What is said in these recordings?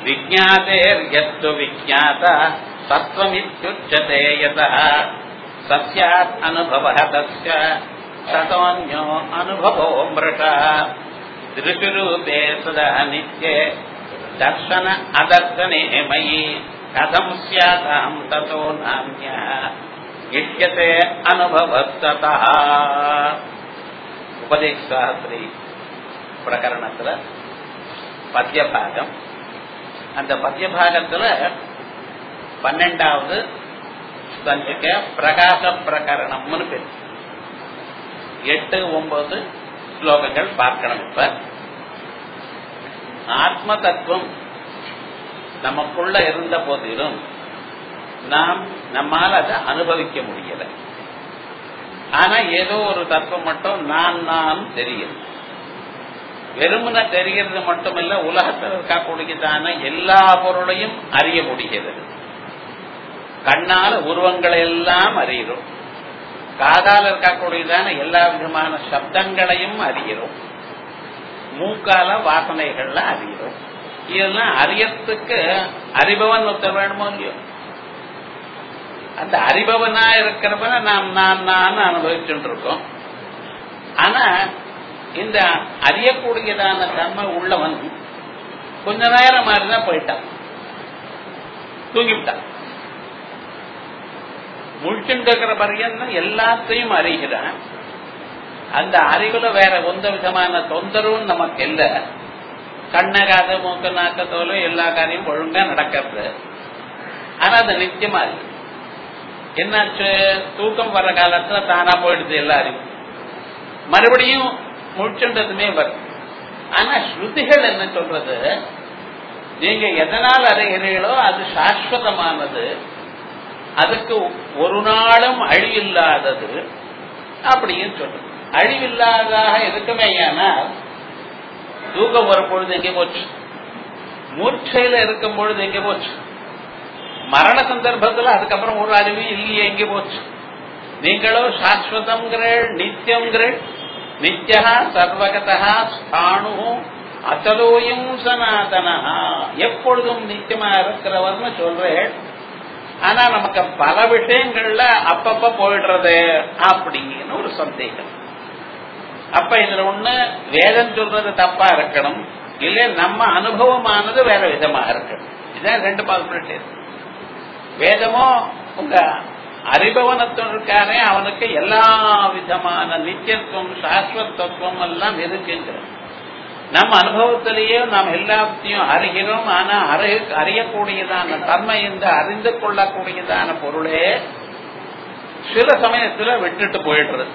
விஜாதேர்யஸ்து விஜாத சத்வமித்யுச்சதே யதः சஸ்யாத் அனுபவः தஸ்ய ததோன்யோ அனுபவோ மிருஷா திருஷுரூபே சதா நித்யே தர்சன அதர்சனே மயி கதம் ஸ்யாதாம் ததோ நாமிய இஷ்யதே அனுபவத்ததா உபதேச சாஸ்திரி பிரகரணத்துல பத்தியபாகம் அந்த பத்தியபாகத்துல பன்னெண்டாவது சஞ்சிக்க பிரகாச பிரகரணம்னு பேர் எட்டு ஒன்பது ஸ்லோகங்கள் பார்க்கணும் இப்ப ஆத்ம தத்துவம் நமக்குள்ள இருந்த போதிலும் நாம் நம்மால் அதை அனுபவிக்க முடியல ஆனா ஏதோ ஒரு தத்துவம் மட்டும் நான் நான் தெரியுது வெறுமன தெரிகிறது மட்டுமல்ல உலகத்தில் இருக்கக்கூடியதான எல்லா பொருளையும் அறிய முடிகிறது கண்ணால உருவங்களை எல்லாம் அறிகிறோம் காதால இருக்கக்கூடியதான எல்லா விதமான சப்தங்களையும் அறிகிறோம் மூக்கால வாசனைகள்ல அறிகிறோம் இதெல்லாம் அறியறதுக்கு அறிபவன் ஒருத்தர் வேணுமோ இல்லையோ அந்த அறிபவனா இருக்கிறவன நாம் நான் நான் அனுபவிச்சுட்டு இருக்கோம் ஆனா இந்த அறியக்கூடியதான தன்மை உள்ளவன் கொஞ்ச நேரம் மாதிரிதான் போயிட்டான் தூங்கிவிட்டான் முழிச்சுட்டு இருக்கிற பரியந்தம் எல்லாத்தையும் அறிகிறான் அந்த அறிவுல வேற எந்த விதமான தொந்தரவும் நமக்கு இல்லை கண்ண காது மூக்கு நாக்க தோல் எல்லா காரியம் ஒழுங்கா நடக்கிறது ஆனா அது நிச்சயமா இருக்கு என்னாச்சு தூக்கம் வர்ற காலத்துல தானா போயிடுது எல்லா அறிவும் மறுபடியும் முழிச்சுன்றதுமே வரும் ஆனா ஸ்ருதிகள் என்ன சொல்றது நீங்க எதனால் அறிகிறீர்களோ அது சாஸ்வதமானது அதுக்கு ஒரு நாளும் அழிவில்லாதது அப்படின்னு சொல்றது அழிவில்லாததாக இருக்குமே ஆனால் தூக்கம் வரும் பொழுது எங்கே போச்சு மூர்ச்சையில இருக்கும் பொழுது எங்கே போச்சு மரண சந்தர்ப்பத்தில் அதுக்கப்புறம் ஒரு அறிவு இல்லையே எங்கே போச்சு நீங்களோ சாஸ்வதம்ங்கிறீள் நித்தியம்ங்கிறீள் நித்யா சர்வகதா ஸ்தானு அசலோயம் சனாதனா எப்பொழுதும் நித்தியமா இருக்கிறவர்னு சொல்றேன் ஆனா நமக்கு பல விஷயங்கள்ல அப்பப்ப போயிடுறது அப்படின்னு ஒரு சந்தேகம் அப்ப இதுல ஒண்ணு வேதம் சொல்றது தப்பா இருக்கணும் இல்ல நம்ம அனுபவமானது வேற விதமா இருக்கணும் இதான் ரெண்டு பாசிபிலிட்டி வேதமோ உங்க அறிபவனத்தும் இருக்கானே அவனுக்கு எல்லா விதமான நித்தியத்துவம் சாஸ்வத்தத்துவம் எல்லாம் இருக்குங்கிறது நம்ம அனுபவத்திலேயே நாம் எல்லாத்தையும் அறிகிறோம் ஆனா அறியக்கூடியதான தன்மை இந்த அறிந்து கொள்ளக்கூடியதான பொருளே சில சமயத்துல விட்டுட்டு போயிடுறது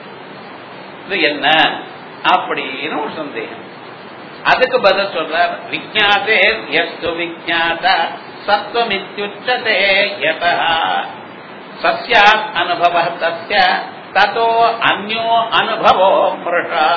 இது என்ன அப்படின்னு ஒரு சந்தேகம் அதுக்கு பதில் சொல்றார் விஜாதே எஸ்து விஜாத சத்வமித்யுச்சதே யதா சஸ்யாத் அனுபவ தஸ்ய ததோ அந்யோ அனுபவோ மிருஷா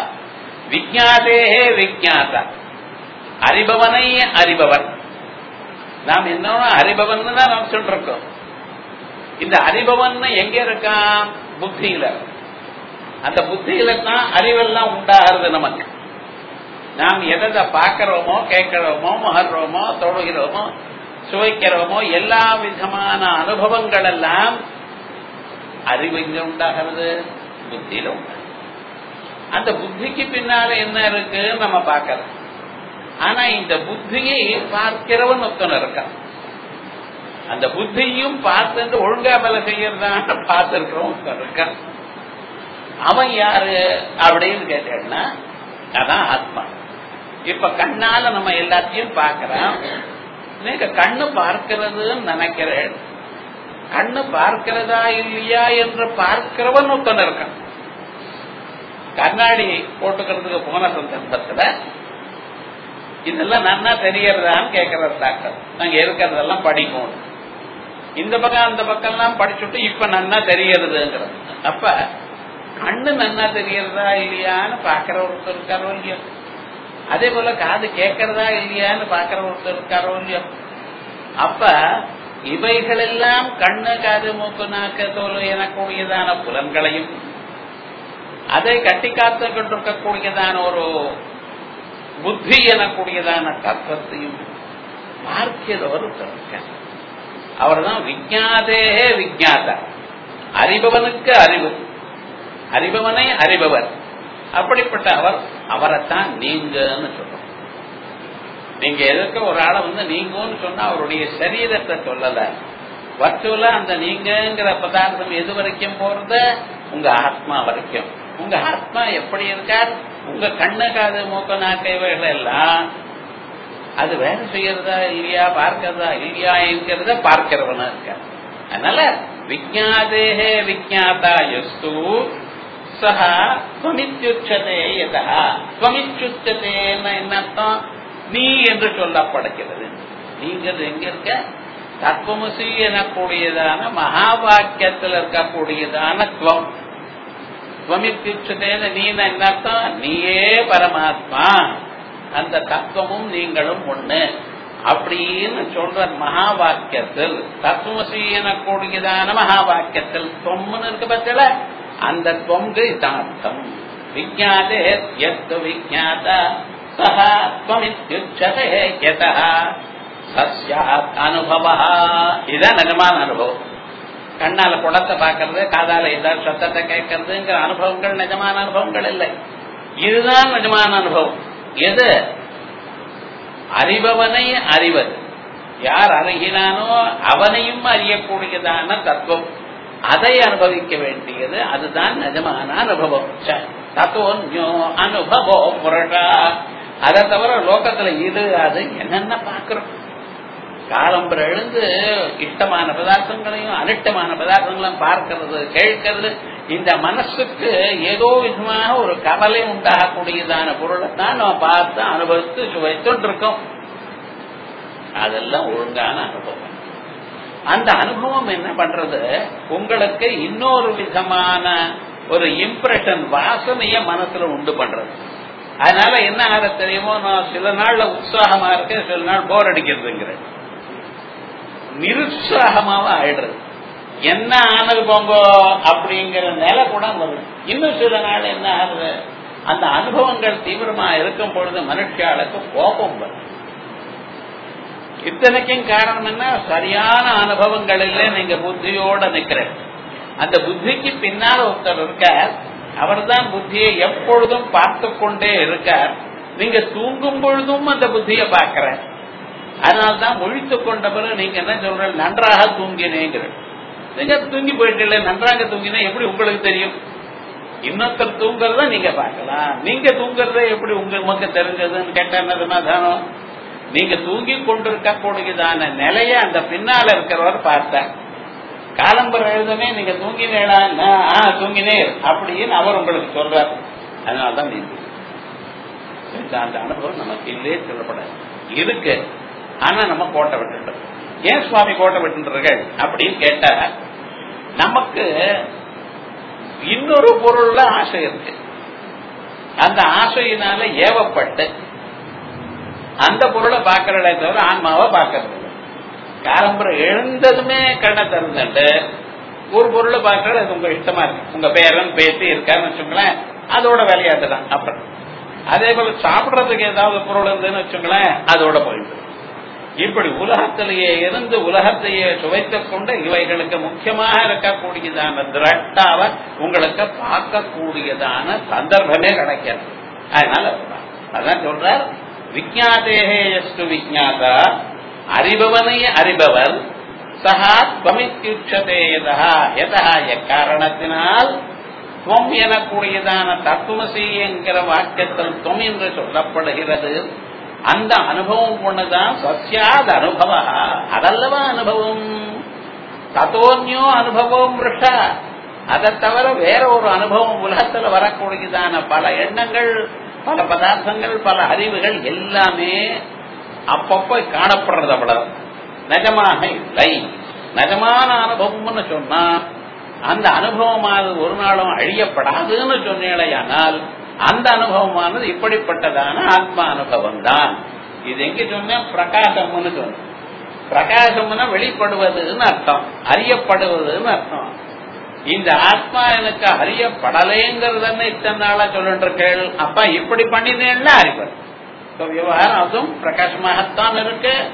விஜாதே விஜாத அறிபவனை அறிபவன் நாம் என்ன அறிபவன் தான் நாம் சொல்றோம் இந்த அறிபவன் எங்க இருக்கான் புத்தியில அந்த புத்தியில தான் அறிவெல்லாம் உண்டாகிறது நமக்கு நாம் எதை பார்க்கிறோமோ கேட்கிறோமோ மகர்றோமோ தொழுகிறோமோ சுவைக்கிறோமோ எல்லா விதமான அனுபவங்கள் எல்லாம் அறிவு எங்க உண்டாகிறது புத்தியில உண்டாகிறது அந்த புத்திக்கு பின்னால என்ன இருக்கு நம்ம பார்க்கறோம் ஆனா இந்த புத்தியை பார்க்கிறவன் ஒருத்தன் இருக்கான் அந்த புத்தியும் பார்த்து ஒழுங்கா மேல செய்யறதான்னு பார்த்திருக்கிறோம் ஒருத்தன் இருக்கான் அவன் யாரு அப்படின்னு கேட்டேன்னா அதான் ஆத்மா இப்ப கண்ணால நம்ம எல்லாத்தையும் பார்க்கிறோம் நீங்க கண்ணு பார்க்கிறதுன்னு நினைக்கிறேன் கண்ணு பார்க்கிறதா இல்லையா என்று பார்க்கிறவன் ஒருத்தன் இருக்கான் கண்ணாடி போட்டுக்கிறதுக்கு போன சந்தர்ப்பத்துல இதெல்லாம் நன்னா தெரியறதான்னு கேட்கறது டாக்டர் நாங்க இருக்கிறதெல்லாம் படிக்கணும் இந்த பக்கம் அந்த பக்கம் எல்லாம் படிச்சுட்டு இப்ப நன்னா தெரியறதுங்கிறது அப்ப கண்ணு நன்னா தெரியறதா இல்லையான்னு பாக்குற ஒருத்தர் இருக்காரோ இல்லையோ அதே போல காது கேட்கறதா இல்லையான்னு பாக்குற ஒருத்தர் இருக்காரோ இல்லையோ அப்ப இவைகளெல்லாம் கண்ணு காது மூக்கு நாக்கு தோல் எனக்கூடியதான புலன்களையும் அதை கட்டி காத்து கொண்டிருக்கக்கூடியதான ஒரு புத்தி எனக்கூடியதான தத்துவத்தையும் பார்க்கிறவர் இருக்கார் அவர் தான் விஜாதேகே விஜாதா அறிபவனுக்கு அறிவு அறிபவனை அறிபவர் அப்படிப்பட்ட அவர் அவரைத்தான் நீங்கன்னு சொல்றோம் நீங்க எதற்கு ஒரு ஆளை வந்து நீங்கன்னு சொன்னா அவருடைய சரீரத்தை சொல்லல வர்ச்சுவலா அந்த நீங்கங்கிற பதார்த்தம் எது வரைக்கும் போறது உங்க ஆத்மா வரைக்கும் உங்க ஆத்மா எப்படி இருக்கார் உங்க கண்ணு காது மூக்க நாக்கு இவைகள் எல்லாம் அது வேலை செய்யறதா இல்லையா பார்க்கறதா இல்லையா என்கிறத பார்க்கிறவனா இருக்கார் அதனால விஜாதேகே விஜாதா எஸ்து சஹா ஸ்வமித்யுச்சதே யதா ஸ்வமித்யுச்சதேன்னா என்ன அர்த்தம் நீ என்று சொல்லப்படுகிறது நீங்கிறது எங்க இருக்க தத்துவமசி எனக்கூடியதான மகா வாக்கியத்தில் இருக்கக்கூடியதான துவம் ஸ்வமித்யுச்சதேன்னு நீ என்ன அர்த்தம் நீயே பரமாத்மா அந்த தத்துவமும் நீங்களும் ஒண்ணு அப்படின்னு சொல்ற மகா வாக்கியத்தில் தத்துவசி எனக்கூடியதான மகா வாக்கியத்தில் தொம்னு இருக்கு பத்தில அந்த தொங்கு தார்த்தம் விஜாதே எத்து விஜாத சஹா துவமித்யுச்சதே யதா சஸ்யாத் அனுபவ இதான் நிஜமான அனுபவம் கண்ணால குளத்தை பாக்குறது காதால ஏதாவது சத்தத்தை கேட்கறதுங்கிற அனுபவங்கள் நிஜமான அனுபவங்கள் இல்லை இதுதான் நிஜமான அனுபவம் எது அறிபவனை அறிவது யார் அறிகிறானோ அவனையும் அறியக்கூடியதான தத்துவம் அதை அனுபவிக்க வேண்டியது அதுதான் நிஜமான அனுபவம் தத்துவோ அனுபவோ புரட்டா அதை தவிர லோகத்துல இது அது என்னென்ன பாக்குறோம் காலம்பர எழுந்து இஷ்டமான பதார்த்தங்களையும் அனிஷ்டமான பதார்த்தங்களையும் பார்க்கிறது கேட்கிறது இந்த மனசுக்கு ஏதோ விதமாக ஒரு கவலை உண்டாகக்கூடியதான பொருளை தான் நம்ம பார்த்து அனுபவித்து சுவைத்துட்டு இருக்கோம் அதெல்லாம் ஒழுங்கான அனுபவம் அந்த அனுபவம் என்ன பண்றது உங்களுக்கு இன்னொரு விதமான ஒரு இம்ப்ரெஷன் வாசனைய மனசுல உண்டு பண்றது அதனால என்ன ஆக தெரியுமோ நான் சில நாள்ல உற்சாகமா இருக்கேன் சில நாள் போர் அடிக்கிறதுங்கிறேன் நிருற்சாகமாவ ஆயிடுறது என்ன ஆனது போங்கோ அப்படிங்கிற நிலை கூட வரும் இன்னும் சில நாள் என்ன ஆகுது அந்த அனுபவங்கள் தீவிரமா இருக்கும் பொழுது மனுஷாளுக்கு கோபம் வரும் இத்தனைக்கும் காரணம் என்ன சரியான அனுபவங்கள் இல்லை நீங்க புத்தியோட நிக்கிற அந்த புத்திக்கு பின்னால ஒருத்தர் இருக்கார் அவர் தான் புத்தியை எப்பொழுதும் பார்த்து கொண்டே இருக்கார் நீங்க தூங்கும் பொழுதும் அந்த புத்தியை பார்க்கிற அதனால்தான் ஒழித்து கொண்ட பிறகு நீங்க என்ன சொல்ற நன்றாக தூங்கினேங்கிற நீங்க தூங்கி போயிட்டு நன்றாக தூங்கினா எப்படி உங்களுக்கு தெரியும் இன்னொருத்தர் தூங்குறத நீங்க பார்க்கலாம் நீங்க தூங்குறத எப்படி உங்க உமக்கு தெரிஞ்சதுன்னு கேட்டா என்ன சமாதானம் நீங்க தூங்கி கொண்டிருக்கக்கூடியதான நிலைய அந்த பின்னால இருக்கிறவர் பார்த்தார் காலம்பரம் எழுதுமே நீங்க தூங்கினேடா ஆ தூங்கினேர் அப்படின்னு அவர் உங்களுக்கு சொல்றார் அதனாலதான் நீங்க அந்த அனுபவம் நமக்கு இல்லே சொல்லப்படாது இருக்கு ஆனா நம்ம கோட்டை விட்டுட்டோம் ஏன் சுவாமி கோட்டை விட்டுறீர்கள் அப்படின்னு கேட்டா நமக்கு இன்னொரு பொருள்ல ஆசை இருக்கு அந்த ஆசையினால ஏவப்பட்டு அந்த பொருளை பார்க்கறதே தவிர ஆன்மாவை பார்க்கறது காலம்பரம் எழுந்ததுமே கண்ணை திறந்துட்டு ஒரு பொருளை பார்க்கறது அது உங்க இஷ்டமா இருக்கு உங்க பேரன் பேத்தி இருக்காருன்னு வச்சுங்களேன் அதோட விளையாட்டு தான் அப்புறம் அதே போல சாப்பிடுறதுக்கு ஏதாவது பொருள் இருந்துன்னு வச்சுங்களேன் அதோட போயிட்டு இப்படி உலகத்திலேயே இருந்து உலகத்தையே சுவைத்துக் கொண்டு இவைகளுக்கு முக்கியமாக இருக்கக்கூடியதான திரட்டாவ உங்களுக்கு பார்க்கக்கூடியதான சந்தர்ப்பமே கிடைக்காது அதனால அதான் சொல்றார் விஜாதேகே எஸ்டு விஜாதா அறிபவனை அறிபவர் சஹா துவமித்யுட்சதே யதா யதா எக்காரணத்தினால் துவம் எனக்கூடியதான தத்துவசி என்கிற வாக்கியத்தில் துவம் என்று சொல்லப்படுகிறது அந்த அனுபவம் ஒண்ணுதான் சசியாத் அனுபவ அதல்லவா அனுபவம் தத்தோன்யோ அனுபவம் ரிஷா அதை தவிர வேற ஒரு அனுபவம் உலகத்துல வரக்கூடியதான பல எண்ணங்கள் பல பதார்த்தங்கள் பல அறிவுகள் எல்லாமே அப்பப்போ காணப்படுறது அவ்வளவு நிஜமாக இல்லை நிஜமான அனுபவம்னு சொன்னா அந்த அனுபவமானது ஒரு நாளும் அழியப்படாதுன்னு சொன்னேடையானால் அந்த அனுபவமானது இப்படிப்பட்டதான ஆத்மா அனுபவம் தான் இது எங்க சொன்ன பிரகாசம்னு சொன்ன பிரகாசம்னா வெளிப்படுவதுன்னு அர்த்தம் அறியப்படுவதுன்னு அர்த்தம் இந்த ஆத்மா எனக்கு அறியப்படலைங்கிறதுன்னு இத்தனை நாளா சொல்லிட்டு இருக்கேள் அப்பா இப்படி பண்ணினேன்னா அறிவது விவகாரம் அதுவும் பிரகாசமாகத்தான் இருக்கு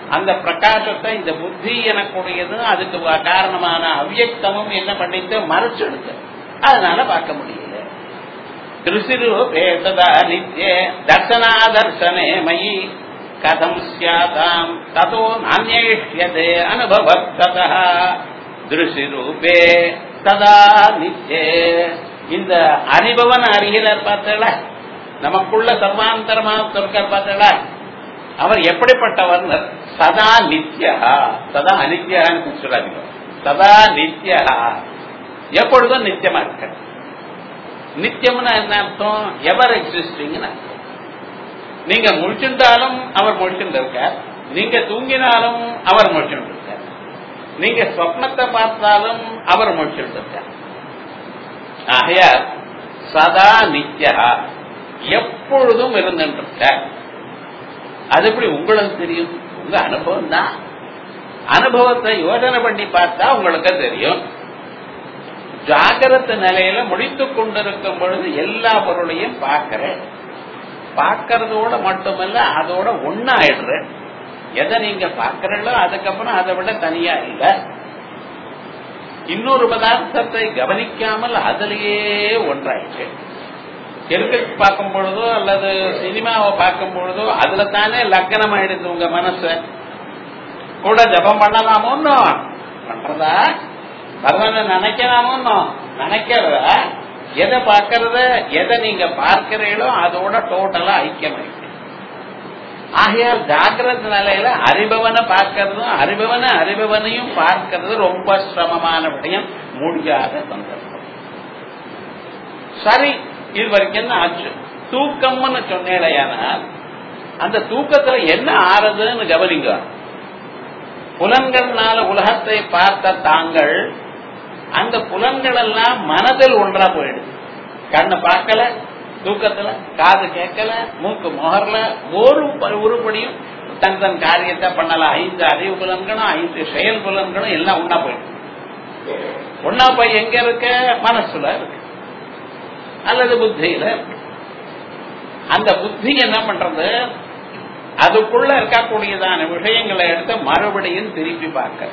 அந்த பிரகாசத்தை இந்த புத்தி எனக்கூடியது அதுக்கு காரணமான அவ்யக்தமும் என்ன பண்ணிட்டு மறைச்செடுத்து அதனால பார்க்க முடியல திருசிரூபே ததா நித்ய தர்சனாதர்சனே மயி கதம் சியாதாம் ததோ நானியேஷ்யதே அனுபவத்ததா திருசிரூபே ததா நித்யே இந்த அறிபவன் அறிகிறார் பார்த்தல நமக்குள்ள சர்வாந்தரமாக இருக்கார் பார்த்தல அவர் எப்படிப்பட்டவர் சதா நித்யா சதா அனித்யான்னு சொல்லாதீங்க சதா நித்யா எப்பொழுதும் நித்தியமா இருக்க நித்தியம்னா என்ன அர்த்தம் எவர் எக்ஸிஸ்டிங் நீங்க முழிச்சுட்டாலும் அவர் முழிச்சுட்டு இருக்கார் நீங்க தூங்கினாலும் அவர் முழிச்சுட்டு இருக்கார் நீங்க சொப்னத்தை பார்த்தாலும் அவர் முழிச்சுட்டு இருக்கார் ஆகையால் சதா நித்யா எப்பொழுதும் இருந்துட்டு இருக்கார் அது எப்படி உங்களுக்கு தெரியும் உங்க அனுபவம் தான் அனுபவத்தை யோசனை பண்ணி பார்த்தா உங்களுக்கு தெரியும் ஜாகிரத நிலையில முடித்துக் கொண்டிருக்கும் பொழுது எல்லா பொருளையும் பார்க்கிறேன் பார்க்கறதோட மட்டுமல்ல அதோட ஒன்னாயிடுற எதை நீங்க பார்க்கறீங்களோ அதுக்கப்புறம் அதை விட தனியா இல்ல இன்னொரு பதார்த்தத்தை கவனிக்காமல் அதிலேயே ஒன்றாயிடுச்சு கிரிக்கெட் பார்க்கும் பொழுதோ அல்லது சினிமாவை பார்க்கும் பொழுதோ அதுல தானே லக்னம் ஆயிடுது உங்க மனசு கூட ஜபம் பண்ணலாமோ பண்றதா பகவான நினைக்கலாமோ நினைக்கிறதா எதை பார்க்கறத எதை நீங்க பார்க்கிறீங்களோ அதோட டோட்டலா ஐக்கியமாயிருக்கு ஆகையால் ஜாகிரத நிலையில அறிபவனை பார்க்கறதும் அறிபவனை அறிபவனையும் பார்க்கறது ரொம்ப சிரமமான விடயம் முடியாத சந்தர்ப்பம் சரி இது வரைக்கும் ஆச்சு தூக்கம்னு சொன்னேடையானால் அந்த தூக்கத்துல என்ன ஆறுதுன்னு கவனிங்க புலன்கள்னால உலகத்தை பார்த்த தாங்கள் அந்த புலன்கள் எல்லாம் மனதில் ஒன்றா போயிடுது கண்ணு பார்க்கல தூக்கத்துல காது கேட்கல மூக்கு முகர்ல ஒரு உருப்படியும் தன் தன் காரியத்தை பண்ணலாம் ஐந்து அறிவு புலன்களும் ஐந்து செயல் புலன்களும் எல்லாம் ஒன்னா போயிடுது ஒன்னா போய் எங்க இருக்க மனசுல இருக்கு அல்லது புத்தியில இருக்கு அந்த புத்தி என்ன பண்றது அதுக்குள்ள இருக்கக்கூடியதான விஷயங்களை எடுத்து மறுபடியும் திருப்பி பார்க்க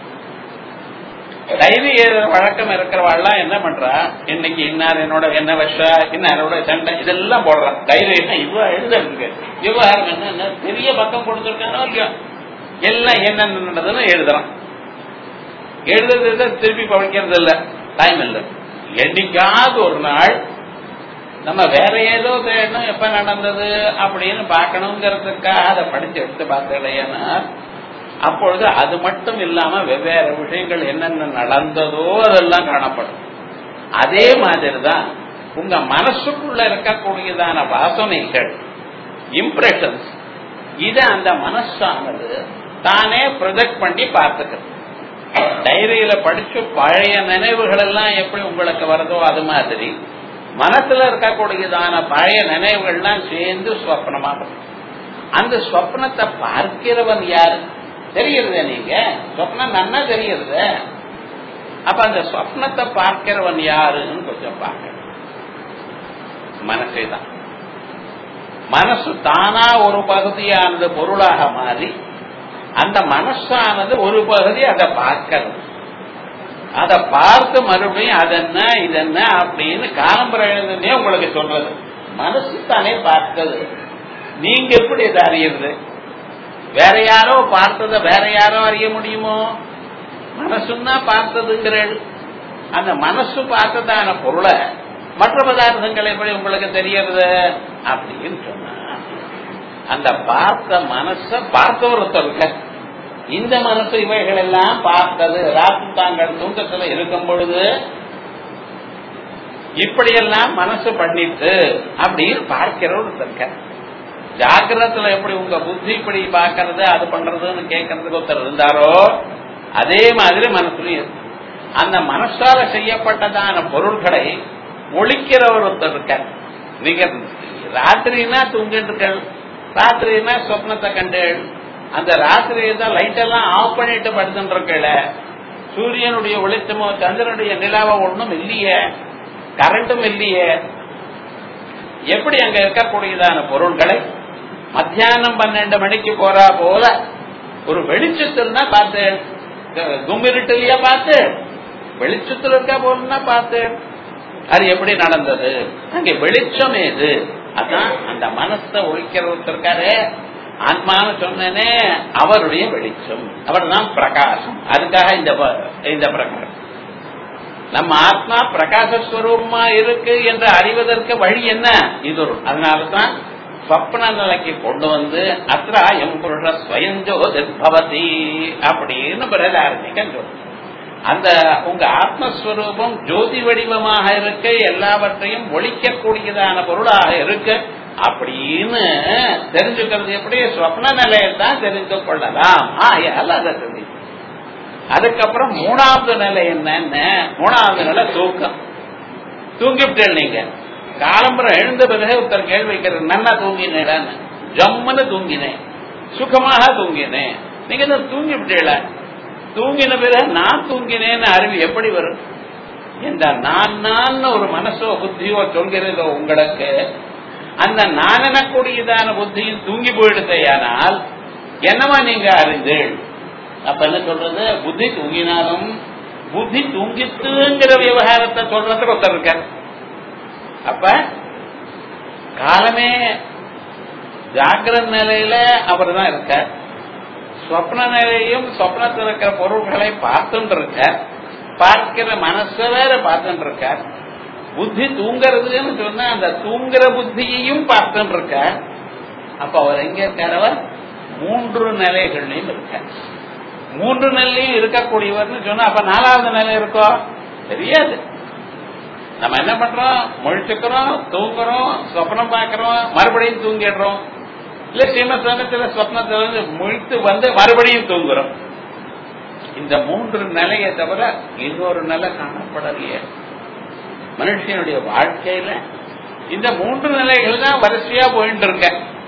டைரி எழுதுற வழக்கம் இருக்கிறவாள்லாம் என்ன பண்றா இன்னைக்கு இன்னார் என்னோட என்ன வருஷா இன்னாரோட சண்டை இதெல்லாம் போடுறான் டைரி இவ்வளவு எழுதுறதுக்கு விவகாரம் என்ன பெரிய பக்கம் கொடுத்துருக்கானோ இல்லையோ எல்லாம் என்னென்ன நடந்ததுன்னு எழுதுறான் எழுதுறது திருப்பி படிக்கிறது இல்ல டைம் இல்லை என்னைக்காவது ஒரு நாள் நம்ம வேற ஏதோ தேடணும் எப்ப நடந்தது அப்படின்னு பார்க்கணுங்கிறதுக்காக அதை படிச்சு எடுத்து பார்த்தேன்னா அப்பொழுது அது மட்டும் இல்லாம வெவ்வேறு விஷயங்கள் என்னென்ன நடந்ததோ அதெல்லாம் காணப்படும் அதே மாதிரிதான் உங்க மனசுக்குள்ள இருக்கக்கூடியதான வாசனைகள் இம்ப்ரெஷன்ஸ் இத அந்த மனசானது தானே ப்ரொஜெக்ட் பண்ணி பார்த்துக்கிறது டைரியில படிச்சு பழைய நினைவுகள் எல்லாம் எப்படி உங்களுக்கு வருதோ அது மாதிரி மனசுல இருக்கக்கூடியதான பழைய நினைவுகள்லாம் சேர்ந்து ஸ்வப்னமா அந்த ஸ்வப்னத்தை பார்க்கிறவன் யாரு தெரியுறத நீங்க ஸ்வப்னம் நன்னா தெரியுறது அப்ப அந்த ஸ்வப்னத்தை பார்க்கிறவன் யாருன்னு கொஞ்சம் பார்க்க மனசே தான் மனசு தானா ஒரு பகுதியானது பொருளாக மாறி அந்த மனசானது ஒரு பகுதி அதை பார்க்கிறது அதை பார்த்து மறுபடியும் அதென்ன இதென்ன அப்படின்னு காலம்புற எழுதுனே உங்களுக்கு சொல்றது மனசு தானே பார்த்தது நீங்க எப்படி இதை அறியுறது வேற யாரோ பார்த்தத வேற யாரோ அறிய முடியுமோ மனசுன்னா பார்த்ததுங்கிற அந்த மனசு பார்த்ததான பொருளை மற்ற பதார்த்தங்கள் எப்படி உங்களுக்கு தெரியறது அப்படின்னு சொன்னா அந்த பார்த்த மனச பார்த்த ஒருத்தருக்கு இந்த மனசு இவைகள் எல்லாம் பார்த்தது ராத்திரி தாங்கள் தூக்கத்துல இருக்கும் பொழுது இப்படியெல்லாம் மனசு பண்ணிட்டு அப்படின்னு பார்க்கிற ஒருத்தருக்க ஜாக்கிரத்துல எப்படி உங்க புத்தி இப்படி பாக்கிறது அது பண்றதுன்னு கேட்கறதுக்கு ஒருத்தர் இருந்தாரோ அதே மாதிரி மனசுலயும் அந்த மனசால செய்யப்பட்டதான பொருள்களை ஒழிக்கிற ஒருத்தர் இருக்க நீங்க ராத்திரினா தூங்கிட்டு ராத்திரினா சொப்னத்தை கண்டு அந்த ராத்திரி தான் லைட் எல்லாம் ஆஃப் பண்ணிட்டு படுத்துட்டு இருக்கல சூரியனுடைய ஒளிச்சமோ சந்திரனுடைய நிலாவோ ஒன்றும் இல்லையே கரண்ட்டும் இல்லையே எப்படி அங்க இருக்கக்கூடியதான பொருள்களை மத்தியானம் பன்னெண்டு மணிக்கு போறா போல ஒரு வெளிச்சத்துல பார்த்து கும்மிருட்டுலயா பார்த்து வெளிச்சத்துல இருக்கா போலன்னா பார்த்து அது எப்படி நடந்தது அங்க வெளிச்சம் ஏது அதான் அந்த மனசை ஒழிக்கிறவர் இருக்காரு ஆத்மான்னு சொன்னேனே அவருடைய வெளிச்சம் அவர் தான் பிரகாசம் அதுக்காக இந்த இந்த பிரகாரம் நம்ம ஆத்மா பிரகாசஸ்வரூபமா இருக்கு என்று அறிவதற்கு வழி என்ன இது ஒரு அதனாலதான் சொப்ன நிலைக்கு கொண்டு வந்து அத்ராயம் புருஷ ஸ்வயஞ்சோதிர்பவதி அப்படின்னு பிறகு ஆரம்பிக்க சொல்றோம் அந்த உங்க ஆத்மஸ்வரூபம் ஜோதி வடிவமாக இருக்க எல்லாவற்றையும் ஒழிக்கக்கூடியதான பொருளாக இருக்கு அப்படின்னு தெரிஞ்சுக்கிறது எப்படி சொப்ன நிலையில் தான் தெரிந்து கொள்ளலாம் ஆயால் அதை தெரிஞ்சு அதுக்கப்புறம் மூணாவது நிலை என்னன்னு மூணாவது நிலை தூக்கம் தூங்கிவிட்டேன் நீங்க காலம்பரம் எழுந்த பிறகு ஒருத்தர் கேள்வி வைக்கிறது நல்லா தூங்கினேன் ஜம்முன்னு தூங்கினேன் சுகமாக தூங்கினேன் நீங்க தான் தூங்கி விட்டீங்கள தூங்கின பிறகு நான் தூங்கினேன்னு அறிவு எப்படி வரும் இந்த நான் நான் ஒரு மனசோ புத்தியோ சொல்கிறதோ உங்களுக்கு அந்த நான் எனக்கூடியதான புத்தியும் தூங்கி போயிடுதையானால் என்னவா நீங்க அறிந்தீள் அப்ப என்ன சொல்றது புத்தி தூங்கினாலும் புத்தி தூங்கித்துங்கிற விவகாரத்தை சொல்றதுக்கு ஒருத்தர் இருக்கார் அப்ப காலமே ஜாக்கிர நிலையில அவர் தான் இருக்கார் சொப்ன நிலையும் சொப்னத்தில் இருக்கிற பொருள்களை பார்த்துட்டு இருக்கார் பார்க்கிற மனச வேற பார்த்துட்டு இருக்கார் புத்தி தூங்குறதுன்னு சொன்னா அந்த தூங்குற புத்தியையும் பார்த்துட்டு இருக்கார் அப்ப அவர் எங்க இருக்கார் அவர் மூன்று நிலைகள்லையும் இருக்கார் மூன்று நிலையும் இருக்கக்கூடியவர்னு சொன்னா அப்ப நாலாவது நிலை இருக்கோ தெரியாது நம்ம என்ன பண்றோம் முழிச்சுக்கிறோம் தூங்குறோம் சொப்னம் பார்க்கிறோம் மறுபடியும் தூங்கிடுறோம் இல்ல சின்ன சமயத்துல சொப்னத்துல வந்து முழித்து வந்து மறுபடியும் தூங்குறோம் இந்த மூன்று நிலையை தவிர இன்னொரு நிலை காணப்படலையே மனுஷனுடைய வாழ்க்கையில இந்த மூன்று நிலைகள் தான் வரிசையா போயிட்டு இருக்க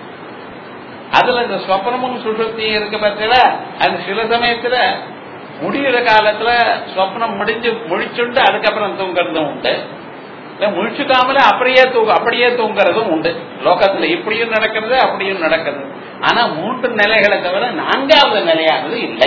அதுல இந்த சொப்னமும் சுஷுப்தியும் இருக்க பட்சல அது சில சமயத்துல முடிகிற காலத்துல சொப்னம் முடிஞ்சு முழிச்சுண்டு அதுக்கப்புறம் தூங்குறதும் உண்டு இல்ல முழிச்சுக்காமல அப்படியே தூங்க அப்படியே தூங்குறதும் உண்டு லோகத்துல இப்படியும் நடக்கிறது அப்படியும் நடக்கிறது ஆனா மூன்று நிலைகளை தவிர நான்காவது நிலையானது இல்லை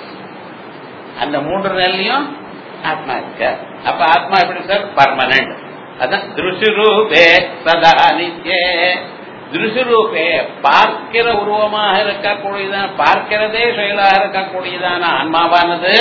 அந்த மூன்று நிலையும் ஆத்மா இருக்க அப்ப ஆத்மா எப்படி சார் பர்மனன்ட் அதான் திருஷிரூபே சதா நித்யே திருஷிரூபே பார்க்கிற உருவமாக இருக்கக்கூடியதான பார்க்கிறதே செயலாக இருக்கக்கூடியதான ஆன்மாவானது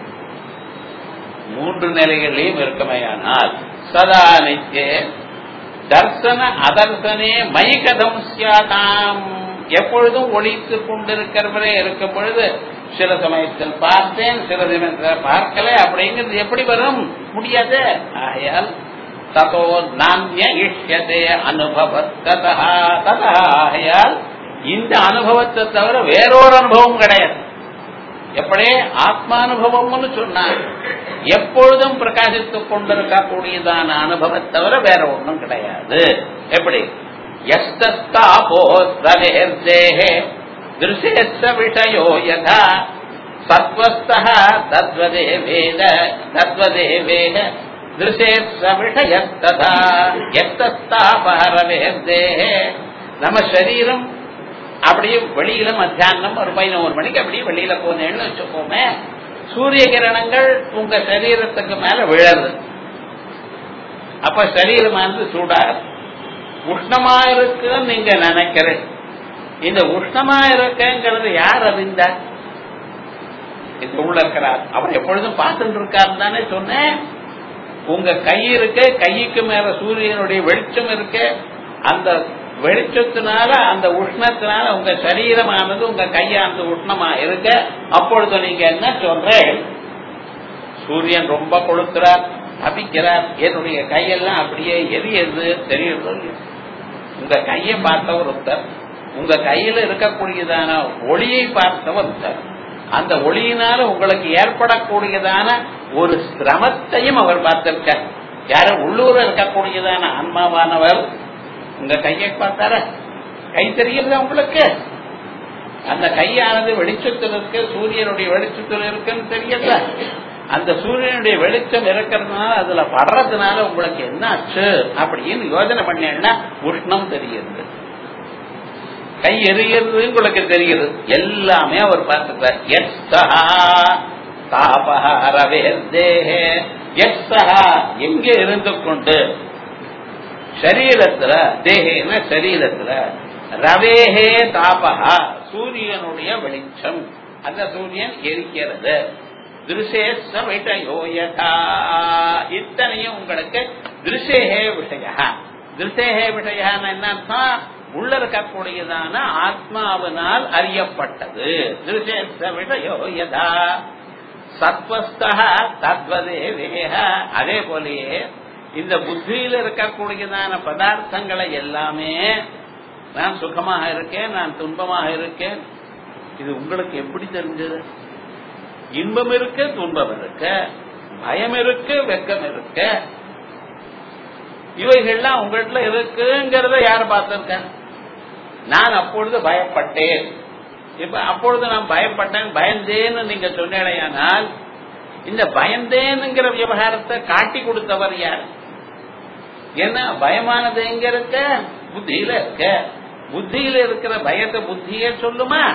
மூன்று நிலைகளிலும் இருக்குமையானால் சதா நித்தியே தர்சன அதர்சனே மைகதம் சியாதாம் எப்பொழுதும் ஒழித்து கொண்டிருக்கிறவரே இருக்கும் பொழுது சில சமயத்தில் பார்த்தேன் சில சமயத்தில் பார்க்கல அப்படிங்கிறது எப்படி வரும் முடியாது ஆகையால் ததோ நானிய இஷ்யதே அனுபவ ததா ததா ஆகையால் இந்த அனுபவத்தை தவிர வேறொரு அனுபவம் கிடையாது எப்படி ஆத்மானுபவம்னு சொன்னார் எப்பொழுதும் பிரகாசித்துக் கொண்டிருக்கக்கூடியதான அனுபவத்தை தவிர வேற ஒன்றும் கிடையாது எப்படி எஸ்தாபோஸ்தேஹே திருஷேஸ்த விஷயோ யதா சத்வஸ்தः தத்வதே வேத தத்வதே வேக திருஷேஸ்த விஷயத்ததா எஸ்தாபஹரவேர்தேஹே நம்ம சரீரம் அப்படியே வெளியில மத்தியானம் ஒரு பதினோரு மணிக்கு அப்படியே வெளியில போனேன்னு வச்சுக்கோமே சூரிய கிரணங்கள் உங்க சரீரத்துக்கு மேல விழறது அப்ப சரீரமானது சூடாது உஷ்ணமா இருக்குன்னு நீங்க நினைக்கிறேன் இந்த உஷ்ணமா இருக்கங்கிறது யார் அறிந்தா இந்த உள்ள இருக்கிறார் அவர் எப்பொழுதும் பார்த்துட்டு இருக்காரு தானே சொன்னேன் உங்க கை இருக்கு கைக்கு மேல சூரியனுடைய வெளிச்சம் இருக்கு அந்த வெளிச்சத்தினால அந்த உஷ்ணத்தினால உங்க சரீரமானது உங்க கையானது உஷ்ணமா இருக்க அப்பொழுது நீங்க என்ன சொல்றேன் சூரியன் ரொம்ப கொளுத்துறார் தபிக்கிறார் என்னுடைய கையெல்லாம் அப்படியே எரியுது தெரியுது உங்க கையை பார்த்தவர் ஒருத்தர் உங்க கையில இருக்கக்கூடியதான ஒளியை பார்த்தவர் ஒருத்தர் அந்த ஒளியினால உங்களுக்கு ஏற்படக்கூடியதான ஒரு சிரமத்தையும் அவர் பார்த்திருக்கார் யாரும் உள்ளூர இருக்கக்கூடியதான ஆன்மாவானவர் உங்க கையை பார்த்தார கை தெரியுதா உங்களுக்கு அந்த கையானது வெளிச்சத்தில் இருக்கு சூரியனுடைய வெளிச்சத்தில் இருக்குன்னு தெரியல அந்த சூரியனுடைய வெளிச்சம் இருக்கிறதுனால அதுல படுறதுனால உங்களுக்கு என்ன ஆச்சு அப்படின்னு யோஜனை பண்ணேன்னா உஷ்ணம் தெரியுது கை எரிகிறது உங்களுக்கு தெரியுது எல்லாமே அவர் பார்த்துக்கிறார் எஸ்தா தாபஹா ரவேர்தேஹே எஸ்தா எங்க இருந்து கொண்டு சரீரத்துல தேகேன சரீரத்துல ரவேஹே தாபஹா சூரியனுடைய வெளிச்சம் அந்த சூரியன் எரிக்கிறது திருசேஷ விஷயோ யதா இத்தனையும் உங்களுக்கு திருசேகே விஷய திருசேகே விஷயன்னு என்ன அர்த்தம் உள்ள இருக்கக்கூடியதான ஆத்மாவினால் அறியப்பட்டது திருசேஷ விஷயோ யதா சத்வஸ்தா தத்வதே வேக அதே போலயே இந்த புத்தியில இருக்கக்கூடியதான பதார்த்தங்களை எல்லாமே நான் சுகமாக இருக்கேன் நான் துன்பமாக இருக்கேன் இது உங்களுக்கு எப்படி தெரிஞ்சது இன்பம் இருக்கு துன்பம் இருக்கு பயம் இருக்கு வெக்கம் இருக்கு இவைகள்லாம் உங்கள்கிட்ட இருக்குங்கிறத யார் பார்த்திருக்க நான் அப்பொழுது பயப்பட்டேன் இப்ப அப்பொழுது நான் பயப்பட்டேன் பயந்தேன்னு நீங்க சொன்னேடையானால் இந்த பயந்தேனுங்கிற விவகாரத்தை காட்டி கொடுத்தவர் யார் என்ன பயமானது எங்க இருக்க புத்தியில இருக்க புத்தியில இருக்கிற பயத்தை புத்தியே சொல்லுமா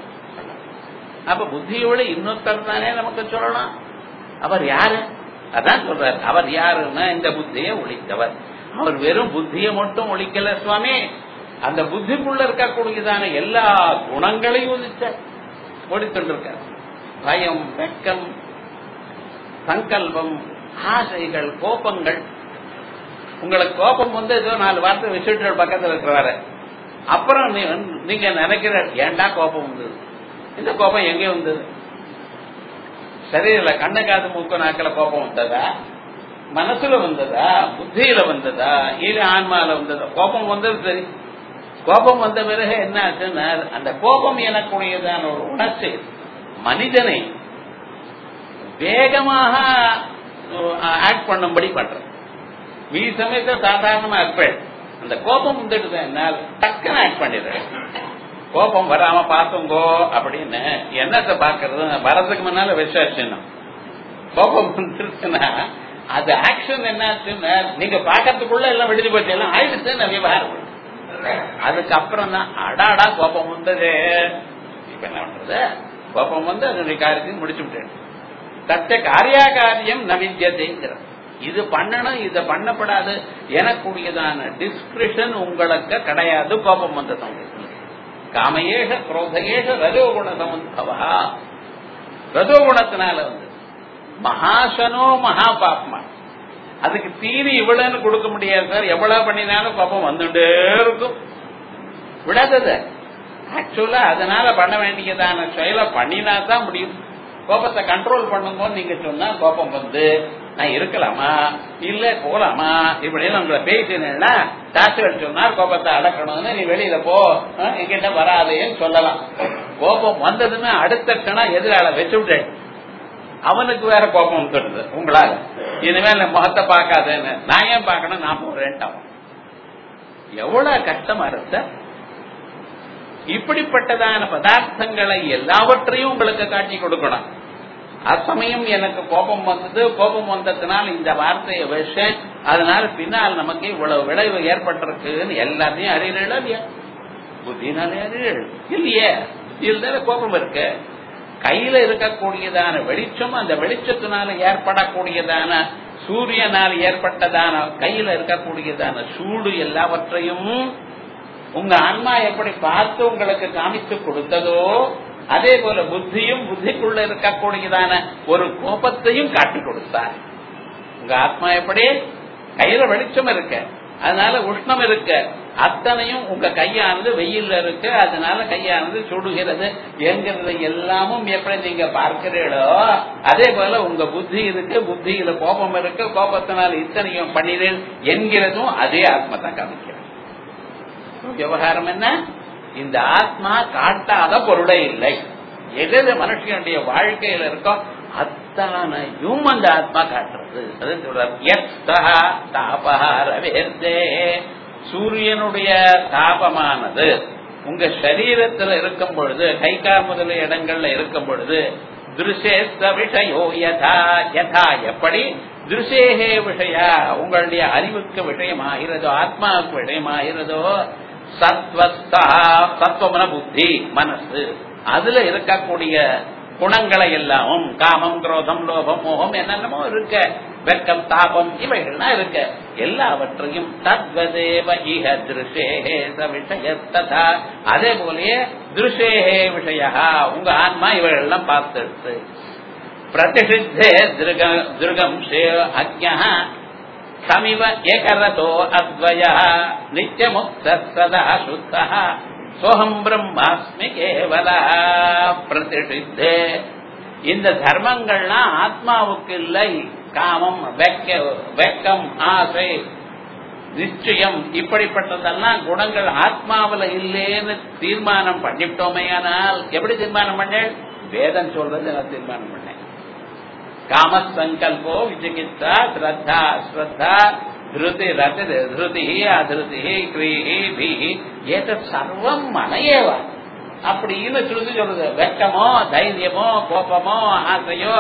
அப்ப புத்தியோட இன்னொருத்தர் தானே நமக்கு சொல்லலாம் அவர் யாரு அதான் சொல்றாரு அவர் யாருன்னா இந்த புத்தியை ஒழித்தவர் அவர் வெறும் புத்தியை மட்டும் ஒழிக்கல சுவாமி அந்த புத்திக்குள்ள இருக்கக்கூடியதான எல்லா குணங்களையும் ஒழிச்ச ஒழித்துருக்கார் பயம் வெக்கம் சங்கல்பம் ஆசைகள் கோபங்கள் உங்களுக்கு கோபம் வந்து ஏதோ நாலு வார்த்தை விசிட்டர் பக்கத்தில் இருக்கிறாரு அப்புறம் நீங்க நினைக்கிற ஏண்டா கோபம் வந்தது இந்த கோபம் எங்க வந்தது சரீரில் கண்ணு காது மூக்கு நாக்கில கோபம் வந்ததா மனசுல வந்ததா புத்தியில வந்ததா இல்ல ஆன்மால வந்ததா கோபம் வந்தது சரி கோபம் வந்த பிறகு என்ன ஆச்சுன்னா அந்த கோபம் எனக்குரியதான ஒரு உணர்ச்சி மனிதனை வேகமாக ஆக்ட் பண்ணும்படி பண்றது மீ சமயத்தை சாதாரணமா இருப்பேன் அந்த கோபம் வந்துட்டு என்னால் டக்குன்னு ஆக்ட் பண்ணிடுறேன் கோபம் வராம பாத்துங்கோ அப்படின்னு என்னத்தை பாக்குறது வரதுக்கு முன்னால விசாரிச்சணும் கோபம் வந்துருச்சுன்னா அது ஆக்ஷன் என்னாச்சுன்னா நீங்க பாக்கிறதுக்குள்ள எல்லாம் விடுதி போச்சு எல்லாம் ஆயிடுச்சு விவகாரம் அதுக்கப்புறம் தான் அடாடா கோபம் வந்தது இப்ப என்ன பண்றது கோபம் வந்து அதனுடைய காரியத்தையும் முடிச்சு விட்டேன் தத்த காரியா காரியம் நவித்தியதைங்கிற இது பண்ணணும் இது பண்ணப்படாது எனக்குரியதான டிஸ்கிரிப்ஷன் உங்களுக்கு கிடையாது கோபம் வந்தது காமையேஷ குரோதையேஷ ரஜோகுண சமுத்பவா ரஜோகுணத்தினால வந்து மகாசனோ மகா பாப்மா அதுக்கு தீனி இவ்வளவுன்னு கொடுக்க முடியாது சார் எவ்வளவு பண்ணினாலும் கோபம் வந்துட்டே இருக்கும் விடாதது ஆக்சுவலா அதனால பண்ண வேண்டியதான செயலை பண்ணினா தான் முடியும் கோபத்தை கண்ட்ரோல் பண்ணுங்கன்னு நீங்க சொன்னா கோபம் வந்து நான் இருக்கலாமா இல்ல போலாமா இப்படி உங்களை பேசினேன்னா டாக்டர் சொன்னார் கோபத்தை அடக்கணும்னு நீ வெளியில போ என்கிட்ட வராதேன்னு சொல்லலாம் கோபம் வந்ததுன்னா அடுத்த கணம் எதிரால வச்சு விட்டேன் அவனுக்கு வேற கோபம் வந்துடுது உங்களால இனிமேல் முகத்தை பார்க்காதேன்னு நான் ஏன் பார்க்கணும் நான் போறேன்ட்டு அவன் எவ்வளவு கஷ்டமா இருந்த இப்படிப்பட்டதான பதார்த்தங்களை எல்லாவற்றையும் உங்களுக்கு காட்டி கொடுக்கணும் அச்சமயம் எனக்கு கோபம் வந்தது கோபம் வந்ததுனால இந்த வார்த்தையை விஷம் அதனால பின்னால் நமக்கு இவ்வளவு விளைவு ஏற்பட்டிருக்குன்னு எல்லாத்தையும் அறியறா இல்லையா புத்தினாலே அறியல் இல்லையே இதுல கோபம் இருக்கு கையில இருக்கக்கூடியதான வெளிச்சம் அந்த வெளிச்சத்தினால ஏற்படக்கூடியதான சூரியனால் ஏற்பட்டதான கையில இருக்கக்கூடியதான சூடு எல்லாவற்றையும் உங்க ஆன்மா எப்படி பார்த்து உங்களுக்கு காமித்து கொடுத்ததோ அதே போல புத்தியும் புத்திக்குள்ள இருக்கக்கூடியதான ஒரு கோபத்தையும் காட்டி கொடுத்தார் உங்க ஆத்மா எப்படி கையில வெளிச்சம் இருக்கு அதனால உஷ்ணம் இருக்கு அத்தனையும் உங்க கையானது வெயில்ல இருக்கு அதனால கையானது சுடுகிறது என்கிறது எல்லாமும் எப்படி நீங்க பார்க்கிறீர்களோ அதே போல உங்க புத்தி இருக்கு புத்தியில கோபம் இருக்கு கோபத்தினால இத்தனையும் பண்ணினேன் என்கிறதும் அதே ஆத்மா தான் காமிக்கிறது விவகாரம் என்ன இந்த ஆத்மா காட்டாத பொருளே இல்லை எது மனுஷனுடைய வாழ்க்கையில இருக்கோ அத்தனையும் அந்த ஆத்மா காட்டுறது அது சொல்றே சூரியனுடைய தாபமானது உங்க சரீரத்துல இருக்கும் பொழுது கை கால் முதலிய இடங்கள்ல இருக்கும் பொழுது திருஷேஸ்த விஷயோ யதா யதா எப்படி திருஷேகே விஷயா உங்களுடைய அறிவுக்கு விஷயமாகிறதோ ஆத்மாவுக்கு விஷயமாகிறதோ சத்வஸ்தா சத்வமன புத்தி மனசு அதுல இருக்கக்கூடிய குணங்களை எல்லாமும் காமம் குரோதம் லோபம் மோகம் என்னென்னமோ இருக்க வெக்கம் தாபம் இவைகள்லாம் இருக்க எல்லாவற்றையும் தத்வதேவ இஹ திருஷேஹே ச விஷயத்ததா அதே போலயே திருஷேஹே விஷயா உங்க ஆன்மா இவைகள்லாம் பார்த்து பிரதிஷித்தே திருக திருகம் ஷே அஜ்ஞா சமிவ ஏகரதோ அத்வய நித்தியமுக்த சதா சுத்த சோகம் பிரம்மாஸ்மி கேவல பிரதிஷித்தே இந்த தர்மங்கள்லாம் ஆத்மாவுக்கு இல்லை காமம் வெக்க வெக்கம் ஆசை நிச்சயம் இப்படிப்பட்டதெல்லாம் குணங்கள் ஆத்மாவில் இல்லேன்னு தீர்மானம் பண்ணிவிட்டோமேயானால் எப்படி தீர்மானம் பண்ணேன் வேதம் சொல்றது நான் தீர்மானம் பண்ணேன் காம சங்கல்போ விசிகித்சா ஸ்ரத்தா ஸ்ரத்தா திருதி ரதி திருதி அதிருதி கிரீஹி பீஹி ஏத சர்வம் மனையேவ அப்படின்னு சொல்லி சொல்றது வெக்கமோ தைரியமோ கோபமோ ஆசையோ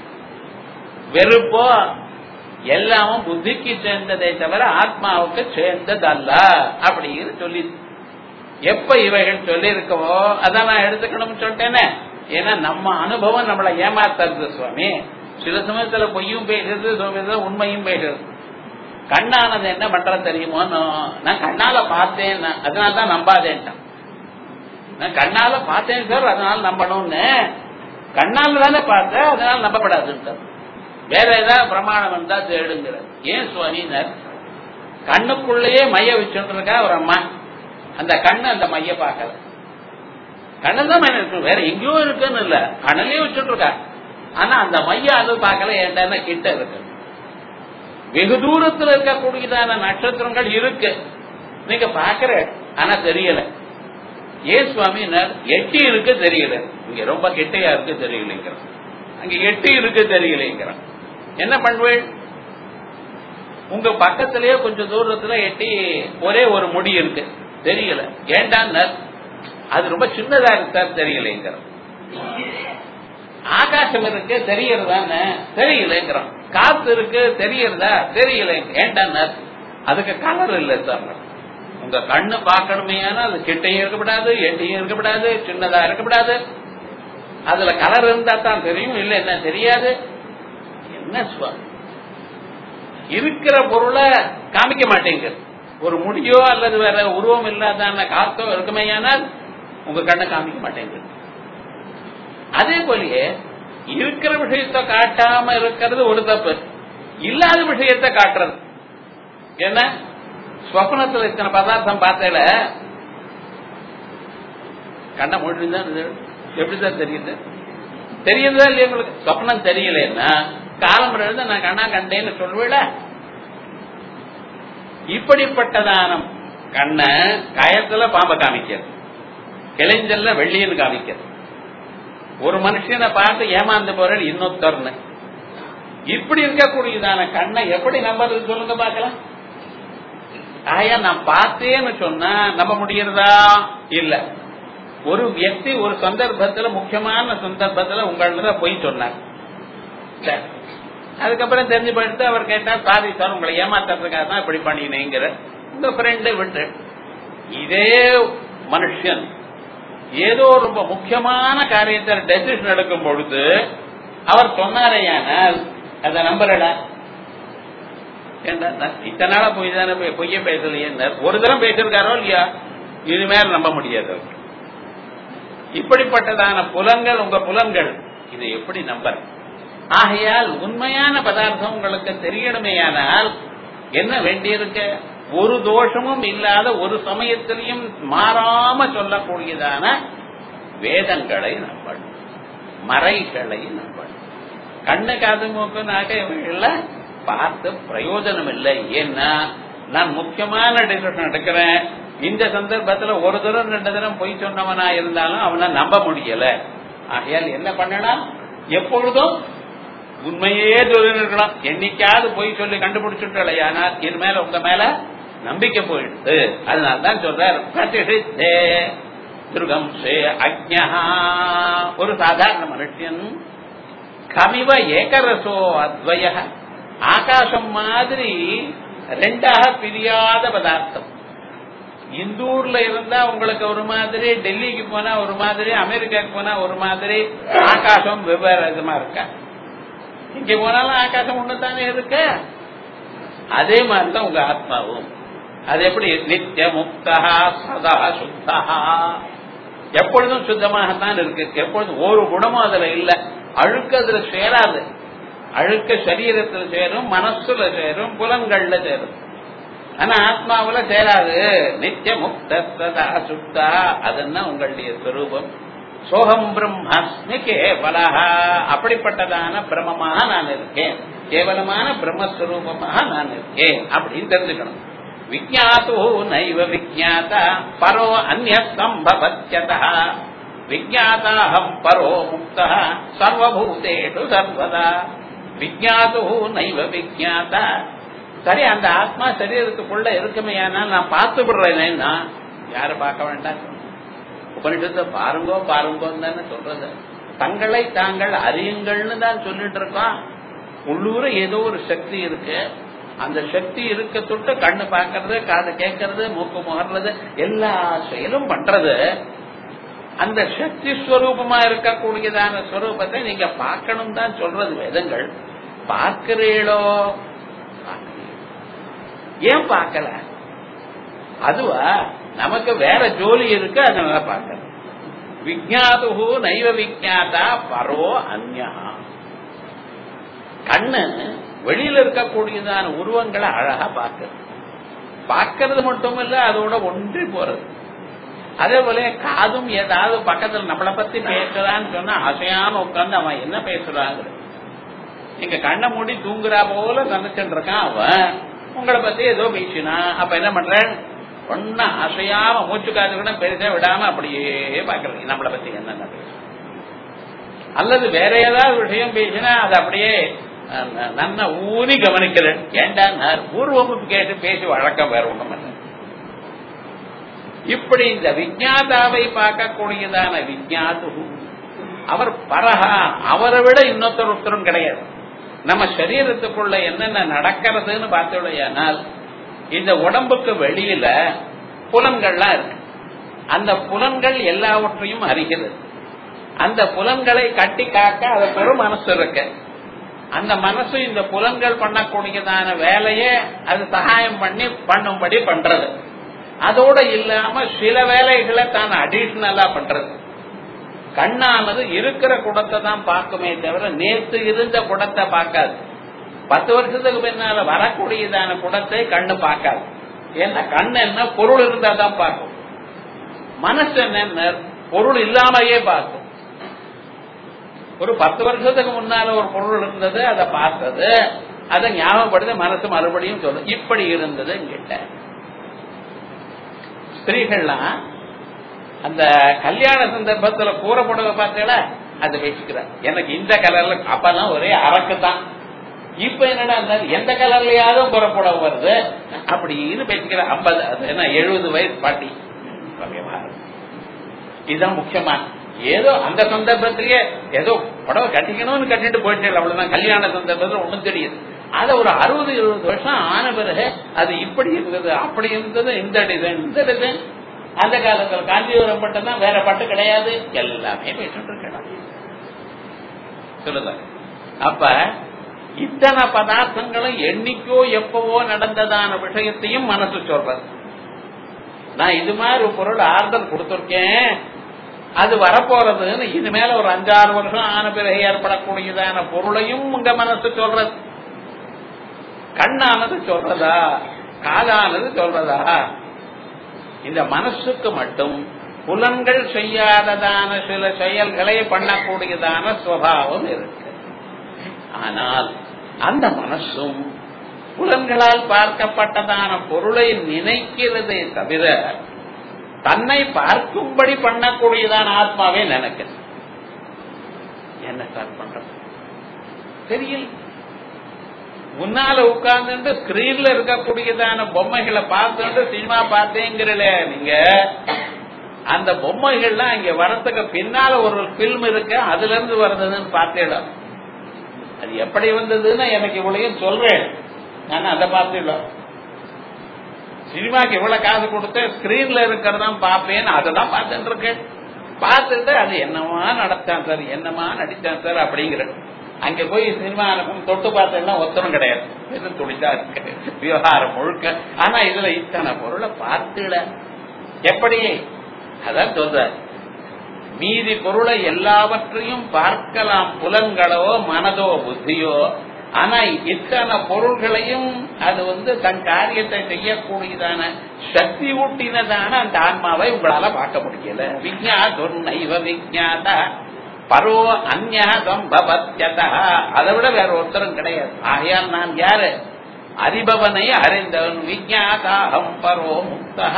வெறுப்போ எல்லாமும் புத்திக்கு சேர்ந்ததை தவிர ஆத்மாவுக்கு சேர்ந்ததல்ல அப்படின்னு சொல்லி எப்ப இவைகள் சொல்லி இருக்கவோ அதான் நான் எடுத்துக்கணும்னு சொல்லிட்டேனே ஏன்னா நம்ம அனுபவம் நம்மளை ஏமாத்துறது சுவாமி சில சமயத்துல பொய்யும் பேசுறது சில சமயத்துல உண்மையும் பேசுறது கண்ணானது என்ன பண்றது தெரியுமோ நான் கண்ணால பார்த்தேன் அதனால தான் நம்பாதேன்ட்டான் நான் கண்ணால பார்த்தேன் சார் அதனால நம்பணும்னு கண்ணால தானே பார்த்தேன் அதனால நம்பப்படாதுன்ட்டு வேற ஏதாவது பிரமாணம் வந்தா தேடுங்கிற ஏன் சுவாமினர் கண்ணுக்குள்ளேயே மைய வச்சுருக்கா ஒரு அம்மா அந்த கண்ணு அந்த மைய பார்க்கல கண்ணு தான் மையம் இருக்கு வேற எங்கேயோ இருக்குன்னு இல்ல கண்ணிலே வச்சுட்டு இருக்கா ஆனா அந்த மைய அது பார்க்கல ஏன்டா கிட்ட இருக்கு வெகு தூரத்தில் இருக்கக்கூடியதான நட்சத்திரங்கள் இருக்கு நீங்க பாக்குற ஆனா தெரியல ஏன் சுவாமி எட்டி இருக்கு தெரியல இங்க ரொம்ப கெட்டையா இருக்கு தெரியலைங்கிறான் அங்க எட்டி இருக்கு தெரியலைங்கிறான் என்ன பண்ணுவேன் உங்க பக்கத்திலேயே கொஞ்சம் தூரத்துல எட்டி ஒரே ஒரு முடி இருக்கு தெரியல ஏண்டான்னு அது ரொம்ப சின்னதா இருக்கு சார் தெரியலைங்கிறான் ஆகாசம் இருக்கு தெரியறதான்னு தெரியலங்கிறான் காத்து இருக்கு தெரியறதா தெரியல ஏண்டான்னு அதுக்கு கலர் இல்ல சார் உங்க கண்ணு பார்க்கணுமே அது கிட்டையும் இருக்கப்படாது எட்டையும் இருக்கப்படாது சின்னதா இருக்கப்படாது அதுல கலர் இருந்தா தான் தெரியும் இல்ல என்ன தெரியாது என்ன சுவாமி இருக்கிற பொருளை காமிக்க மாட்டேங்குது ஒரு முடியோ அல்லது வேற உருவம் இல்லாத காத்தோ இருக்குமேயானால் உங்க கண்ணை காமிக்க மாட்டேங்குது அதே போலயே இருக்கிற விஷயத்தை காட்டாம இருக்கிறது ஒரு தப்பு இல்லாத விஷயத்தை காட்டுறது என்ன ஸ்வப்னத்துல இத்தனை பதார்த்தம் பார்த்தேல கண்ணை மூடிதான் எப்படிதான் தெரியுது தெரியுதா இல்லையா உங்களுக்கு சொப்னம் தெரியலன்னா காலம் எழுந்து நான் கண்ணா கண்டேன்னு சொல்லுவேல இப்படிப்பட்டதான கண்ணை கயத்துல பாம்பை காமிக்கிறது கிளைஞ்சல்ல வெள்ளியன்னு காமிக்கிறது ஒரு மனுஷனை பார்த்து ஏமாந்து போற இன்னொருத்தர்னு இப்படி இருக்கக்கூடியதான கண்ணை எப்படி நம்புறது சொல்லுங்க பார்க்கலாம் ஆயா நான் பார்த்தேன்னு சொன்னா நம்ப முடியறதா இல்ல ஒரு வியக்தி ஒரு சந்தர்ப்பத்துல முக்கியமான சந்தர்ப்பத்துல உங்கள போய் சொன்னார் சரி. அதுக்கப்புறம் தெரிஞ்சு போயிட்டு அவர் கேட்டார் சாரி சார் உங்களை ஏமாத்துறதுக்காக தான் இப்படி பண்ணினேங்கிற உங்க ஃப்ரெண்டு விட்டு இதே மனுஷன் ஏதோ ரொம்ப முக்கியமான காரியத்தை டெசிஷன் எடுக்கும் பொழுது அவர் சொன்னாரேயானால் அதை நம்பலடா ஏண்டா, நான் இத்தனை நாளா போய் தானே போய் பொய்ய பேசலையே ஒரு தரம் பேசிருக்காரோ இல்லையா இனிமேல் நம்ப முடியாது அவர். இப்படிப்பட்டதான புலன்கள் உங்க புலன்கள் இதை எப்படி நம்பர் ஆகையால் உண்மையான பதார்த்தம் உங்களுக்கு தெரியணுமேயானால் என்ன வேண்டியிருக்கு ஒரு தோஷமும் இல்லாத ஒரு சமயத்திலையும் மாறாம சொல்லக்கூடியதான வேதங்களை நம்பணும் மறைகளை நம்பணும் கண்ணு காது மூக்கு நாக்க இவைகள்ல பார்த்து பிரயோஜனம் இல்லை ஏன்னா நான் முக்கியமான டிசிஷன் எடுக்கிறேன் இந்த சந்தர்ப்பத்துல ஒரு தரம் ரெண்டு தரம் பொய் சொன்னவனா இருந்தாலும் அவனை நம்ப முடியல ஆகையால் என்ன பண்ணணும் எப்பொழுதும் உண்மையே சொல்லிருக்கலாம் என்னைக்காவது பொய் சொல்லி கண்டுபிடிச்சுட்டல ஆனால் இது மேல உங்க மேல நம்பிக்கை போயிடுது அதனால்தான் சொல்றார் பிரதிஷ்டே துர்கம் சே அக்ஞா ஒரு சாதாரண மனுஷன் கமிவ ஏகரசோ அத்வய ஆகாசம் மாதிரி ரெண்டாக பிரியாத பதார்த்தம் இந்த ஊர்ல இருந்தா உங்களுக்கு ஒரு மாதிரி டெல்லிக்கு போனா ஒரு மாதிரி அமெரிக்காக்கு போனா ஒரு மாதிரி ஆகாசம் வெவ்வேறு விதமா இருக்கா இங்க போனாலும் ஆகாசம் ஒண்ணுதானே இருக்கு அதே மாதிரிதான் உங்க ஆத்மாவும் அது எப்படி நித்திய முக்தா சதா சுத்தா எப்பொழுதும் சுத்தமாகத்தான் இருக்கு எப்பொழுதும் ஒரு குணமும் அதுல இல்ல அழுக்கு அதுல சேராது அழுக்க சரீரத்துல சேரும் மனசுல சேரும் புலன்கள்ல சேரும் ஆனா ஆத்மாவுல சேராது நித்திய முக்த சதா சுத்தா அதுன்னா உங்களுடைய ஸ்வரூபம் சோகம் பிரம்மாஸ்மி கேவலஹா அப்படிப்பட்டதான பிரம்மமாக நான் இருக்கேன் கேவலமான பிரம்மஸ்வரூபமாக நான் இருக்கேன் அப்படின்னு தெரிஞ்சுக்கணும் விஜாத்து நைவ விஜாத பரோ அந்நிய சம்பவத்யத விஜாதாஹம் பரோ முக்த சர்வபூதேஷு சர்வதா விஜாத்து நைவ விஜாத சரி அந்த ஆத்மா சரீரத்துக்குள்ள இருக்குமே நான் பார்த்து விடுறேன்னா யாரு பார்க்க வேண்டாம் உபனிஷத்தை பாருங்கோ பாருங்கோன்னு தானே சொல்றது தங்களை தாங்கள் அறியுங்கள்னு தான் சொல்லிட்டு இருக்கோம் உள்ளூர ஏதோ ஒரு சக்தி இருக்கு அந்த சக்தி இருக்க தொட்டு கண்ணு பார்க்கறது காது கேட்கறது மூக்கு முகர்றது எல்லா செயலும் பண்றது அந்த சக்தி ஸ்வரூபமா இருக்கக்கூடியதான ஸ்வரூபத்தை நீங்க பார்க்கணும் தான் சொல்றது வேதங்கள் பார்க்கிறீளோ ஏன் பார்க்கல அதுவா நமக்கு வேற ஜோலி இருக்கு அதனால பார்க்கல விஜாது நைவ விஜாதா பரோ அந்யா கண்ணு வெளியில இருக்கக்கூடியதான உருவங்களை அழகா பார்க்கறது பார்க்கறது மட்டும் இல்ல அதோட ஒன்றி போறது அதே போல காதும் ஏதாவது பக்கத்துல நம்மளை பத்தி பேசுறான்னு சொன்னா அசையாம உட்கார்ந்து அவன் என்ன பேசுறாங்க நீங்க கண்ணை மூடி தூங்குறா போல நினைச்சுட்டு இருக்கான் அவன் உங்களை பத்தி ஏதோ பேசினா அப்ப என்ன பண்றேன் ஒன்னா அசையாம மூச்சு காது கூட பெருசா விடாம அப்படியே பாக்குறது நம்மளை பத்தி என்னென்ன பேசும் அல்லது வேற ஏதாவது விஷயம் பேசினா அது அப்படியே நன்ன ஊனி கவனிக்கிறேன் ஏண்டா பூர்வமும் கேட்டு பேசி வழக்கம் வேற ஒண்ணும் இல்லை இப்படி இந்த விஜாதாவை பார்க்கக்கூடியதான விஜாது அவர் பரஹா அவரை விட இன்னொருத்தர் ஒருத்தரும் கிடையாது நம்ம சரீரத்துக்குள்ள என்னென்ன நடக்கிறதுன்னு பார்த்தோடையானால் இந்த உடம்புக்கு வெளியில புலன்கள்லாம் இருக்கு அந்த புலன்கள் எல்லாவற்றையும் அறிகிறது அந்த புலன்களை கட்டி காக்க அதுக்கு ஒரு மனசு இருக்கு அந்த மனசு இந்த புலன்கள் பண்ணக்கூடியதான வேலையை அது சகாயம் பண்ணி பண்ணும்படி பண்றது அதோட இல்லாம சில வேலைகளை தான் அடிஷனலா பண்றது கண்ணானது இருக்கிற குடத்தை தான் பார்க்குமே தவிர நேற்று இருந்த குடத்தை பார்க்காது பத்து வருஷத்துக்கு பின்னால வரக்கூடியதான குடத்தை கண்ணு பார்க்காது ஏன்னா கண் என்ன பொருள் இருந்தா தான் பார்க்கும் மனசு என்ன பொருள் இல்லாமையே பார்க்கும் ஒரு பத்து வருஷத்துக்கு முன்னால ஒரு பொருள் இருந்தது அதை பார்த்தது அதை ஞாபகப்படுத்த மனசு மறுபடியும் சொல்லும் இப்படி இருந்தது கிட்ட ஸ்திரீகள்லாம் அந்த கல்யாண சந்தர்ப்பத்துல கூறப்படுவ பார்த்தீங்களா அதை வச்சுக்கிறார் எனக்கு இந்த கலர்ல அப்பெல்லாம் ஒரே அரக்கு தான் இப்ப என்னடா எந்த கலர்லயாவது புறப்படம் வருது அப்படின்னு பேசிக்கிற ஐம்பது என்ன எழுபது வயசு பாட்டி இதுதான் முக்கியமா ஏதோ அந்த சந்தர்ப்பத்திலேயே ஏதோ புடவை கட்டிக்கணும்னு கட்டிட்டு போயிட்டு அவ்வளவுதான் கல்யாண சந்தர்ப்பத்தில் ஒண்ணும் தெரியுது அத ஒரு அறுபது இருபது வருஷம் ஆன பிறகு அது இப்படி இருந்தது அப்படி இருந்தது இந்த டிசைன் இந்த டிசைன் அந்த காலத்துல காஞ்சிபுரம் பட்டு தான் வேற பட்டு கிடையாது எல்லாமே பேசிட்டு இருக்கணும் சொல்லுங்க அப்ப இத்தனை பதார்த்தங்களும் என்னைக்கோ எப்பவோ நடந்ததான விஷயத்தையும் மனசு சொல்றது நான் இது மாதிரி ஒரு பொருள் ஆர்டர் கொடுத்துருக்கேன் அது வரப்போறதுன்னு இனிமேல ஒரு அஞ்சாறு வருஷம் ஆன பிறகு ஏற்படக்கூடியதான பொருளையும் உங்க மனசு சொல்றது கண்ணானது சொல்றதா காதானது சொல்றதா இந்த மனசுக்கு மட்டும் புலன்கள் செய்யாததான சில செயல்களை பண்ணக்கூடியதான சுவாவம் இருக்கு ஆனால் அந்த மனசும் புலன்களால் பார்க்கப்பட்டதான பொருளை நினைக்கிறதே தவிர தன்னை பார்க்கும்படி பண்ணக்கூடியதான ஆத்மாவே நினைக்கிறது என்ன சார் பண்றது தெரியல முன்னால உட்கார்ந்து ஸ்கிரீன்ல இருக்கக்கூடியதான பொம்மைகளை பார்த்துட்டு சினிமா பார்த்தேங்கிறல நீங்க அந்த பொம்மைகள்லாம் இங்க வரத்துக்கு பின்னால ஒரு பிலிம் இருக்கு அதுல இருந்து வருதுன்னு பார்த்தேன் அது எப்படி வந்ததுன்னு எனக்கு இவ்வளையும் சொல்றேன் நான் அதை பார்த்துடலாம் சினிமாக்கு எவ்வளவு காசு கொடுத்து ஸ்கிரீன்ல இருக்கிறதான் பாப்பேன்னு அதை தான் பார்த்துட்டு இருக்கேன் பார்த்துட்டு அது என்னமா நடத்தான் சார் என்னமா நடிச்சான் சார் அப்படிங்கிற அங்க போய் சினிமா அனுப்பும் தொட்டு பார்த்தேன்னா ஒத்தனம் கிடையாது வெறும் துணிதான் இருக்கு விவகாரம் முழுக்க ஆனா இதுல இத்தனை பொருளை பார்த்துட எப்படி அதான் சொல்றாரு மீதி பொருளை எல்லாவற்றையும் பார்க்கலாம் புலன்களோ மனதோ புத்தியோ ஆனா இத்தனை பொருள்களையும் அது வந்து தன் காரியத்தை செய்யக்கூடியதான சக்தி ஊட்டினதான அந்த ஆன்மாவை உங்களால பார்க்க முடியல விஜயாதுர்நைவ விஜாத பரோ அந்நம்பவத்யதா அதை விட வேற ஒருத்தரும் கிடையாது ஆகையால் நான் யாரு அறிபவனை அறிந்தவன் விஜயாதாகம் பரோ முக்தா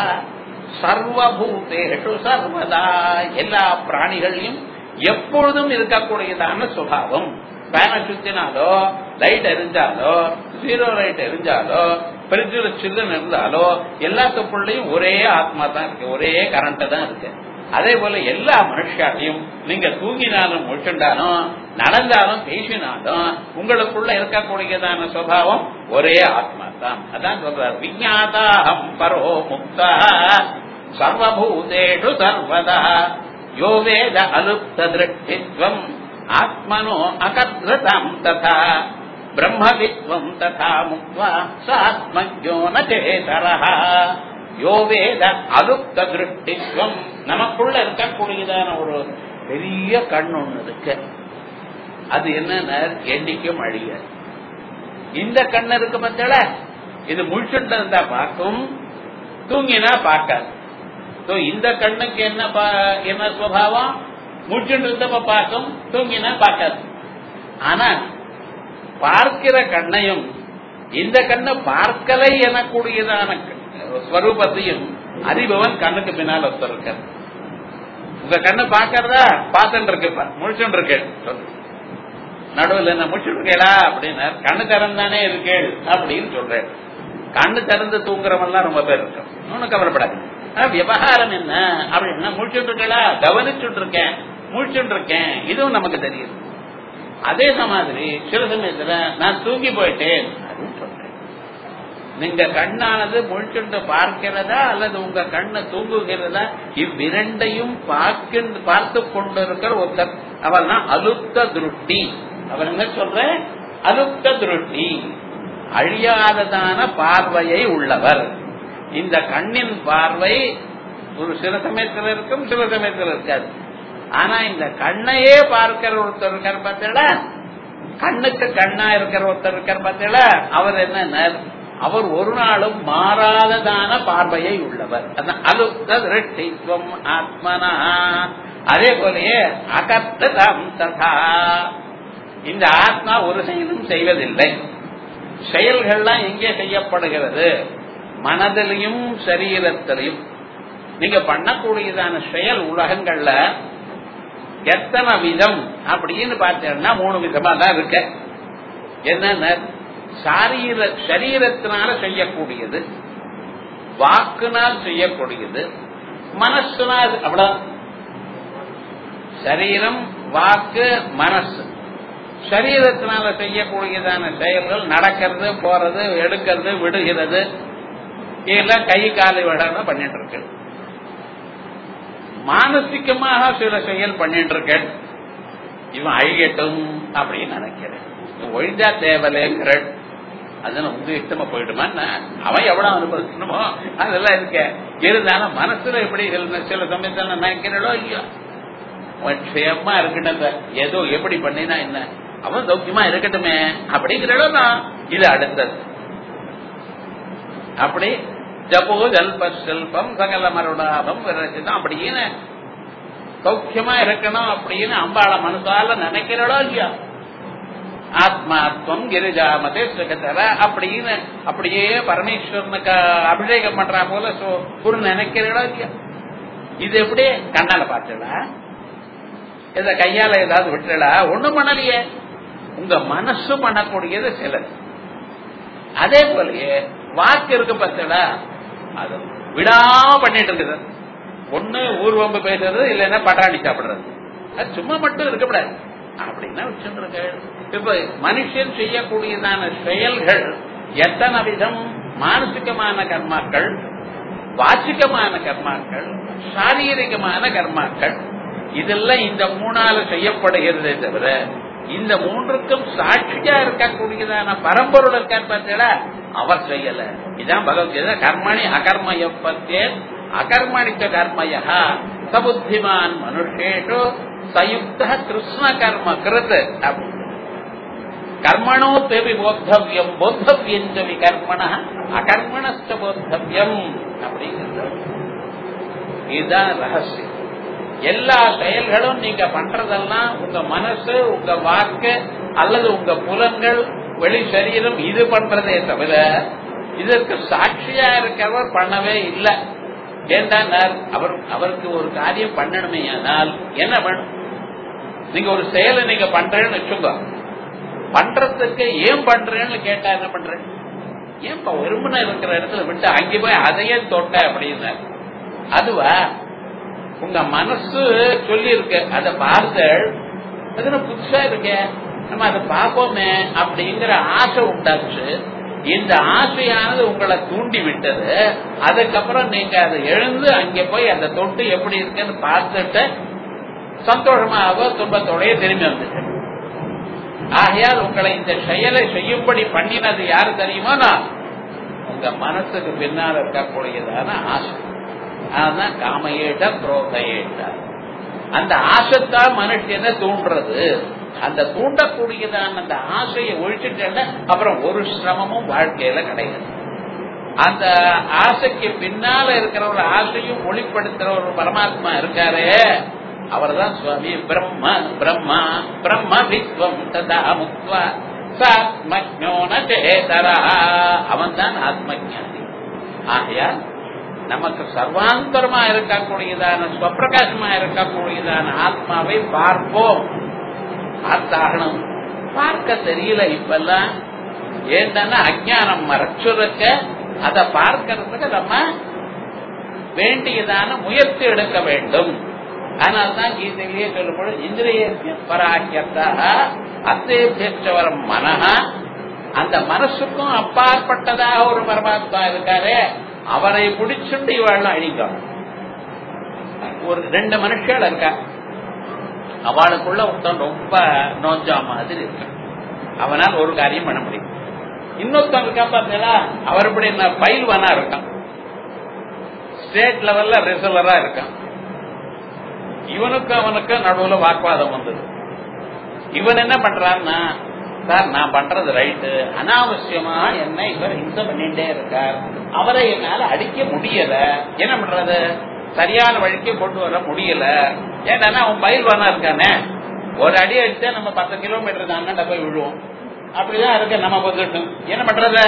சர்வபூதேஷு சர்வதா எல்லா பிராணிகளையும் எப்பொழுதும் இருக்கக்கூடியதான சுபாவம் பேனை சுத்தினாலோ லைட் எரிஞ்சாலோ ஜீரோ லைட் எரிஞ்சாலோ பிரிட்ஜில் சில்லுன்னு இருந்தாலோ எல்லாத்துக்குள்ளயும் ஒரே ஆத்மா தான் இருக்கு ஒரே கரண்ட் தான் இருக்கு அதே போல எல்லா மனுஷாலையும் நீங்க தூங்கினாலும் முழிச்சுண்டாலும் நடந்தாலும் பேசினாலும் உங்களுக்குள்ள இருக்கக்கூடியதான சுபாவம் ஒரே ஆத்மா தான் அதான் சொல்றார் விஜாதாஹம் பரோ முக்தா சர்வபூதேஷு சர்வதா யோ வேத அலுப்த திருஷ்டித்வம் ஆத்மனோ அகத்ருதம் ததா பிரம்மவித்வம் ததா முக்வா சாத்மஜோ நேதரஹ யோ வேத அலுப்த திருஷ்டித்வம் நமக்குள்ள இருக்கக்கூடியதான ஒரு பெரிய கண் ஒண்ணு இருக்கு அது என்னன்னா எண்ணிக்கும் அழிய இந்த கண்ணு இருக்கு பத்தல இது முழிச்சுட்டு இருந்தா பார்க்கும் தூங்கினா பார்க்காது இந்த கண்ணுக்கு என்ன என்ன சுவாவம் முழிச்சுட்டு இருந்தப்ப பார்க்கும் தூங்கினா பார்க்காது ஆனா பார்க்கிற கண்ணையும் இந்த கண்ணை பார்க்கலை எனக்கூடியதான ஸ்வரூபத்தையும் அறிபவன் கண்ணுக்கு பின்னால் ஒருத்தர் உங்க கண்ணு பாக்கிறதா பார்த்துட்டு இருக்கு முழிச்சுட்டு இருக்கேன் சொல்லு நடுவில் என்ன முடிச்சுட்டு இருக்கேளா அப்படின்னா கண்ணு திறந்தானே இருக்கேள் அப்படின்னு சொல்றேன் கண்ணு திறந்து தூங்குறவெல்லாம் ரொம்ப பேர் இருக்கு ஒன்னும் கவலைப்படாது விவகாரம் என்ன அப்படின்னா முழிச்சுட்டு இருக்கேளா கவனிச்சுட்டு இருக்கேன் முழிச்சுட்டு இருக்கேன் இதுவும் நமக்கு தெரியுது அதே மாதிரி சில சமயத்துல நான் தூங்கி போயிட்டேன் அப்படின்னு சொல்றேன் நீங்க கண்ணானது முழிச்சுட்டு பார்க்கிறதா அல்லது உங்க கண்ணை தூங்குகிறதா இவ்விரண்டையும் பார்க்க பார்த்து கொண்டிருக்கிற ஒருத்தர் அவர் தான் அலுப்த திருஷ்டி அவர் என்ன சொல்ற அலுப்த திருஷ்டி அழியாததான பார்வையை உள்ளவர் இந்த கண்ணின் பார்வை ஒரு சில சமயத்தில் இருக்கும் சில சமயத்தில் இருக்காது ஆனா இந்த கண்ணையே பார்க்கிற ஒருத்தர் இருக்கார் பார்த்தீங்களா கண்ணுக்கு கண்ணா இருக்கிற ஒருத்தர் இருக்கார் பார்த்தீங்களா அவர் என்ன அவர் ஒரு நாளும் மாறாததான பார்வையை உள்ளவர் அலுப்த திருஷ்டித்வம் ஆத்மனா அதே போலயே அகத்தம் ததா இந்த ஆத்மா ஒரு செயலும் செய்வதில்லை செயல்கள்லாம் எங்கே செய்யப்படுகிறது மனதிலையும் சரீரத்திலையும் நீங்க பண்ணக்கூடியதான செயல் உலகங்கள்ல எத்தனை விதம் அப்படின்னு பார்த்தீங்கன்னா மூணு விதமா தான் இருக்க என்னென்ன சாரீர சரீரத்தினால செய்யக்கூடியது வாக்குனால் செய்யக்கூடியது மனசுனால் அவ்வளவு சரீரம் வாக்கு மனசு சரீரத்தினால செய்யக்கூடியதான செயல்கள் நடக்கிறது போறது எடுக்கிறது விடுகிறது இதெல்லாம் கை காலை விடாம பண்ணிட்டு இருக்கு மானசிகமாக சில செயல் பண்ணிட்டு இருக்க இவன் அழியட்டும் அப்படின்னு நினைக்கிறேன் ஒழிஞ்சா தேவலைங்கிற அதனால உங்க இஷ்டமா போயிடுமா அவன் எவ்வளவு அனுபவிக்கணுமோ அதெல்லாம் இருக்க இருந்தாலும் மனசுல எப்படி சில சமயத்துல நினைக்கிறோ ஐயோ க்ஷேமா இருக்கட்டும் ஏதோ எப்படி பண்ணினா என்ன அவன் சௌக்கியமா இருக்கட்டுமே அப்படிங்கிறடா இது அடுத்தது அப்படி ஜபோ ஜல்ப செல்பம் சகல மருடாபம் விரச்சிதான் அப்படின்னு சௌக்கியமா இருக்கணும் அப்படின்னு அம்பாள மனசால நினைக்கிறடோ இல்லையா ஆத்மாத்வம் கிரிஜாமதே சுகதர அப்படின்னு அப்படியே பரமேஸ்வரனுக்கு அபிஷேகம் பண்றா போல ஒரு நினைக்கிறடோ இல்லையா இது எப்படி கண்ணால பார்த்தடா இத கையால ஏதாவது விட்டுடா ஒண்ணும் பண்ணலையே உங்க மனசு பண்ணக்கூடியது சிலது அதே போலயே வாக்கு இருக்கு பார்த்தடா அது விடாம பண்ணிட்டு இருக்குது ஒண்ணு ஊர்வம்பு பேசுறது இல்லைன்னா பட்டாணி சாப்பிடுறது அது சும்மா மட்டும் இருக்கக்கூடாது அப்படின்னா வச்சுருக்க இப்ப மனுஷன் செய்யக்கூடியதான செயல்கள் எத்தனை விதம் மானசிகமான கர்மாக்கள் வாச்சிகமான கர்மாக்கள் சாரீரிகமான கர்மாக்கள் இதெல்லாம் இந்த மூணால செய்யப்படுகிறதே தவிர இந்த மூன்றுக்கும் சாட்சியா இருக்கக்கூடியதான பரம்பொருள் இருக்கார் பார்த்தீங்களா அவர் செய்யல இதான் பகவத்கீதை கர்மணி அகர்மய பத்தே அகர்மணிக்க கர்மய சபுத்திமான் மனுஷேஷு சயுக்த கிருஷ்ண கர்ம கிருத் அப்படின்னு கர்மணோ தேவி போத்தவியம் போத்தவியம் விகர்மண அகர்மணஸ்த போத்தவியம் அப்படிங்கிறது இதுதான் ரகசியம் எல்லா செயல்களும் நீங்க பண்றதெல்லாம் உங்க மனசு உங்க வாக்கு அல்லது உங்க புலன்கள் வெளி சரீரம் இது பண்றதே தவிர இதற்கு சாட்சியா இருக்கிறவர் பண்ணவே இல்லை ஏன்டா அவர் அவருக்கு ஒரு காரியம் பண்ணணுமே ஆனால் என்ன பண்ணும் நீங்க ஒரு செயலை நீங்க பண்றேன்னு வச்சுங்க பண்றதுக்கு ஏன் பண்றேன்னு கேட்டா என்ன பண்றேன் ஏன் வெறுமனை இருக்கிற இடத்துல விட்டு அங்கே போய் அதையே தொட்ட அப்படின்னு அதுவா உங்க மனசு சொல்லி இருக்கு அதை பார்த்தல் அது புதுசா இருக்க நம்ம அதை பார்ப்போமே அப்படிங்கிற ஆசை உண்டாச்சு இந்த ஆசையானது உங்களை தூண்டி விட்டது அதுக்கப்புறம் நீங்க அதை எழுந்து அங்க போய் அந்த தொட்டு எப்படி இருக்குன்னு பார்த்துட்டு சந்தோஷமாக துன்பத்தோடய திரும்பி வந்துட்டு ஆகையால் உங்களை இந்த செயலை செய்யும்படி பண்ணினது யாரு தெரியுமா உங்க மனசுக்கு பின்னால் இருக்கக்கூடியதான ஆசை அதுதான் காமையேட்ட குரோதையேட்ட அந்த ஆசைத்தான் மனுஷனை தூண்டுறது அந்த தூண்டக்கூடியதான அந்த ஆசையை ஒழிச்சுட்டேன்னா அப்புறம் ஒரு சிரமமும் வாழ்க்கையில கிடையாது அந்த ஆசைக்கு பின்னால இருக்கிற ஒரு ஆசையும் ஒளிப்படுத்துற ஒரு பரமாத்மா இருக்காரே அவர் தான் சுவாமி பிரம்ம பிரம்மா பிரம்ம வித்வம் ததா முக்வா சாத்மஜோன சேதரா அவன் தான் ஆத்மஜானி ஆகையால் நமக்கு சர்வாந்தரமா இருக்கக்கூடியதான ஸ்வப்பிரகாசமா இருக்கக்கூடியதான ஆத்மாவை பார்ப்போம் பார்த்தாகணும் பார்க்க தெரியல இப்பெல்லாம் ஏன்னா அஜானம் மறைச்சுருக்க அதை பார்க்கறதுக்கு நம்ம வேண்டியதான முயற்சி எடுக்க வேண்டும் அதனால்தான் கீதையிலேயே சொல்லும்போது இந்திரிய பராக்கியத்தாக அத்தேபியவரம் மனஹா அந்த மனசுக்கும் அப்பாற்பட்டதாக ஒரு பரமாத்மா இருக்காரு அவரை பிடிச்சுண்டு இவாள் அழிங்க ஒரு ரெண்டு மனுஷர்கள் இருக்கா அவளுக்குள்ள ஒருத்தன் ரொம்ப நோஞ்சா மாதிரி இருக்கு அவனால் ஒரு காரியம் பண்ண முடியும் இன்னொருத்தன் இருக்கா பார்த்தீங்களா அவர் இப்படி என்ன பயில்வானா இருக்கான் ஸ்டேட் லெவல்ல ரிசர்வரா இருக்கான் இவனுக்கு அவனுக்கு நடுவுல வாக்குவாதம் வந்தது இவன் என்ன பண்றான்னா சார் நான் பண்றது ரைட்டு அனாவசியமா என்ன இவர் ஹிம்சை பண்ணிட்டே இருக்கார் அவரை என்னால அடிக்க முடியல என்ன பண்றது சரியான வழிக்கு கொண்டு வர முடியல ஏன்னா அவன் பயில்வானா இருக்கானே ஒரு அடி அடிச்சா நம்ம பத்து கிலோமீட்டர் தானே போய் விழுவோம் அப்படிதான் இருக்க நம்ம வந்துட்டோம் என்ன பண்றது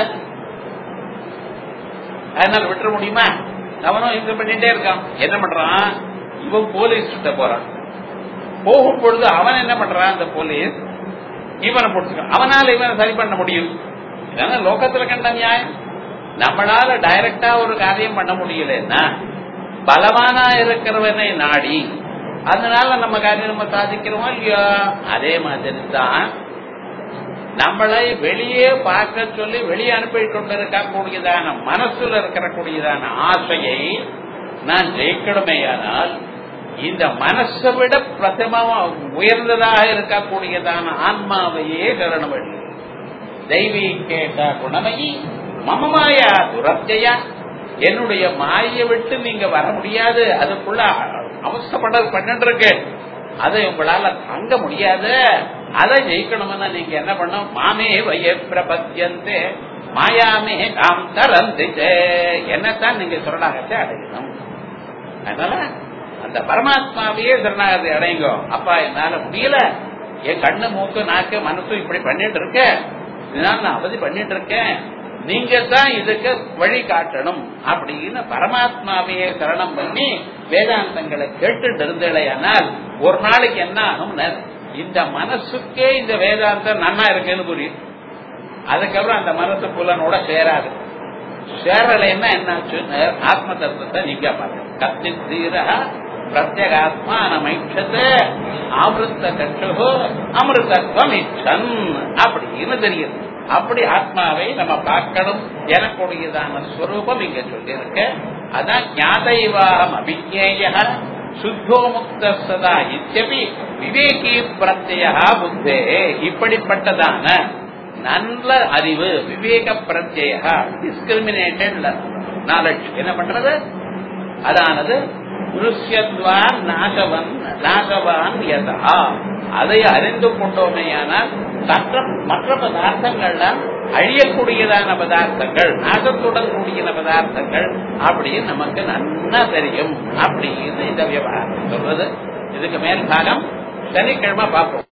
அதனால விட்டுற முடியுமா அவனும் ஹிம்சை பண்ணிட்டே இருக்கான் என்ன பண்றான் இவன் போலீஸ் கிட்ட போறான் போகும் பொழுது அவன் என்ன பண்றான் அந்த போலீஸ் இவனை பிடிச்சிக்கான் அவனால இவனை சரி பண்ண முடியும் இதான லோகத்துல கண்ட நியாயம் நம்மளால டைரக்டா ஒரு காரியம் பண்ண முடியலன்னா பலவானா இருக்கிறவனை நாடி அதனால நம்ம காரியம் நம்ம சாதிக்கிறோமோ இல்லையோ அதே மாதிரி தான் நம்மளை வெளியே பார்க்க சொல்லி வெளியே அனுப்பி கொண்டிருக்க கூடியதான மனசுல இருக்கிற கூடியதான ஆசையை நான் ஜெயிக்கணுமேயானால் இந்த மனசை விட பிரதமமா உயர்ந்ததாக இருக்கக்கூடியதான ஆன்மாவையே சரணம் பண்ணி தெய்வீ கேட்ட குணமயி மமமாயா துரத்தையா என்னுடைய மாயை விட்டு நீங்க வர முடியாது அதுக்குள்ள அவசப்பட பண்ணிட்டு இருக்கு அதை உங்களால தாங்க முடியாது அதை ஜெயிக்கணும்னா நீங்க என்ன பண்ணும் மாமே வய பிரபத்தியந்தே மாயாமே காம் தரந்திச்சே என்னத்தான் நீங்க சரணாகத்தை அடையணும் அதனால அந்த பரமாத்மாவையே சரணாகத்தை அடையுங்க அப்பா என்னால முடியல என் கண்ணு மூக்கு நாக்கு மனசு இப்படி பண்ணிட்டு இருக்க இதனால நான் அவதி பண்ணிட்டு இருக்கேன் நீங்க தான் இதுக்கு வழி காட்டணும் அப்படின்னு பரமாத்மாவையே சரணம் பண்ணி வேதாந்தங்களை கேட்டுட்டு இருந்தேனால் ஒரு நாளைக்கு என்ன ஆகும் இந்த மனசுக்கே இந்த வேதாந்தம் நன்னா இருக்குன்னு புரியும் அதுக்கப்புறம் அந்த மனசு புலனோட சேராது சேரலைன்னா என்னாச்சுன்னு ஆத்ம தத்துவத்தை நீங்க பாருங்க கத்தி தீர பிரத்யேகாத்மா நமைச்சது ஆமிருத்த கற்று அமிர்தத்துவம் இச்சன் அப்படின்னு தெரியுது அப்படி ஆத்மாவை நம்ம பார்க்கணும் எனக்கூடியதான ஸ்வரூபம் இங்க சொல்லியிருக்க அதான் ஞாதைவாகம் அபிஜேய சுத்தோ முக்த சதா இத்தியபி விவேகி பிரத்யா புத்தே இப்படிப்பட்டதான நல்ல அறிவு விவேக பிரத்யா டிஸ்கிரிமினேட்டட் நாலேஜ் என்ன பண்றது அதானது திருஷ்யத்வான் நாசவன் நாசவான் யதா அதை அறிந்து கொண்டோமேயானால் மற்ற மற்ற பதார்த்தங்கள்லாம் அழியக்கூடியதான பதார்த்தங்கள் நாசத்துடன் கூடிய பதார்த்தங்கள் அப்படின்னு நமக்கு நன்னா தெரியும் அப்படின்னு இந்த விவகாரம் சொல்றது இதுக்கு மேல் பாகம் சனிக்கிழமை பார்ப்போம்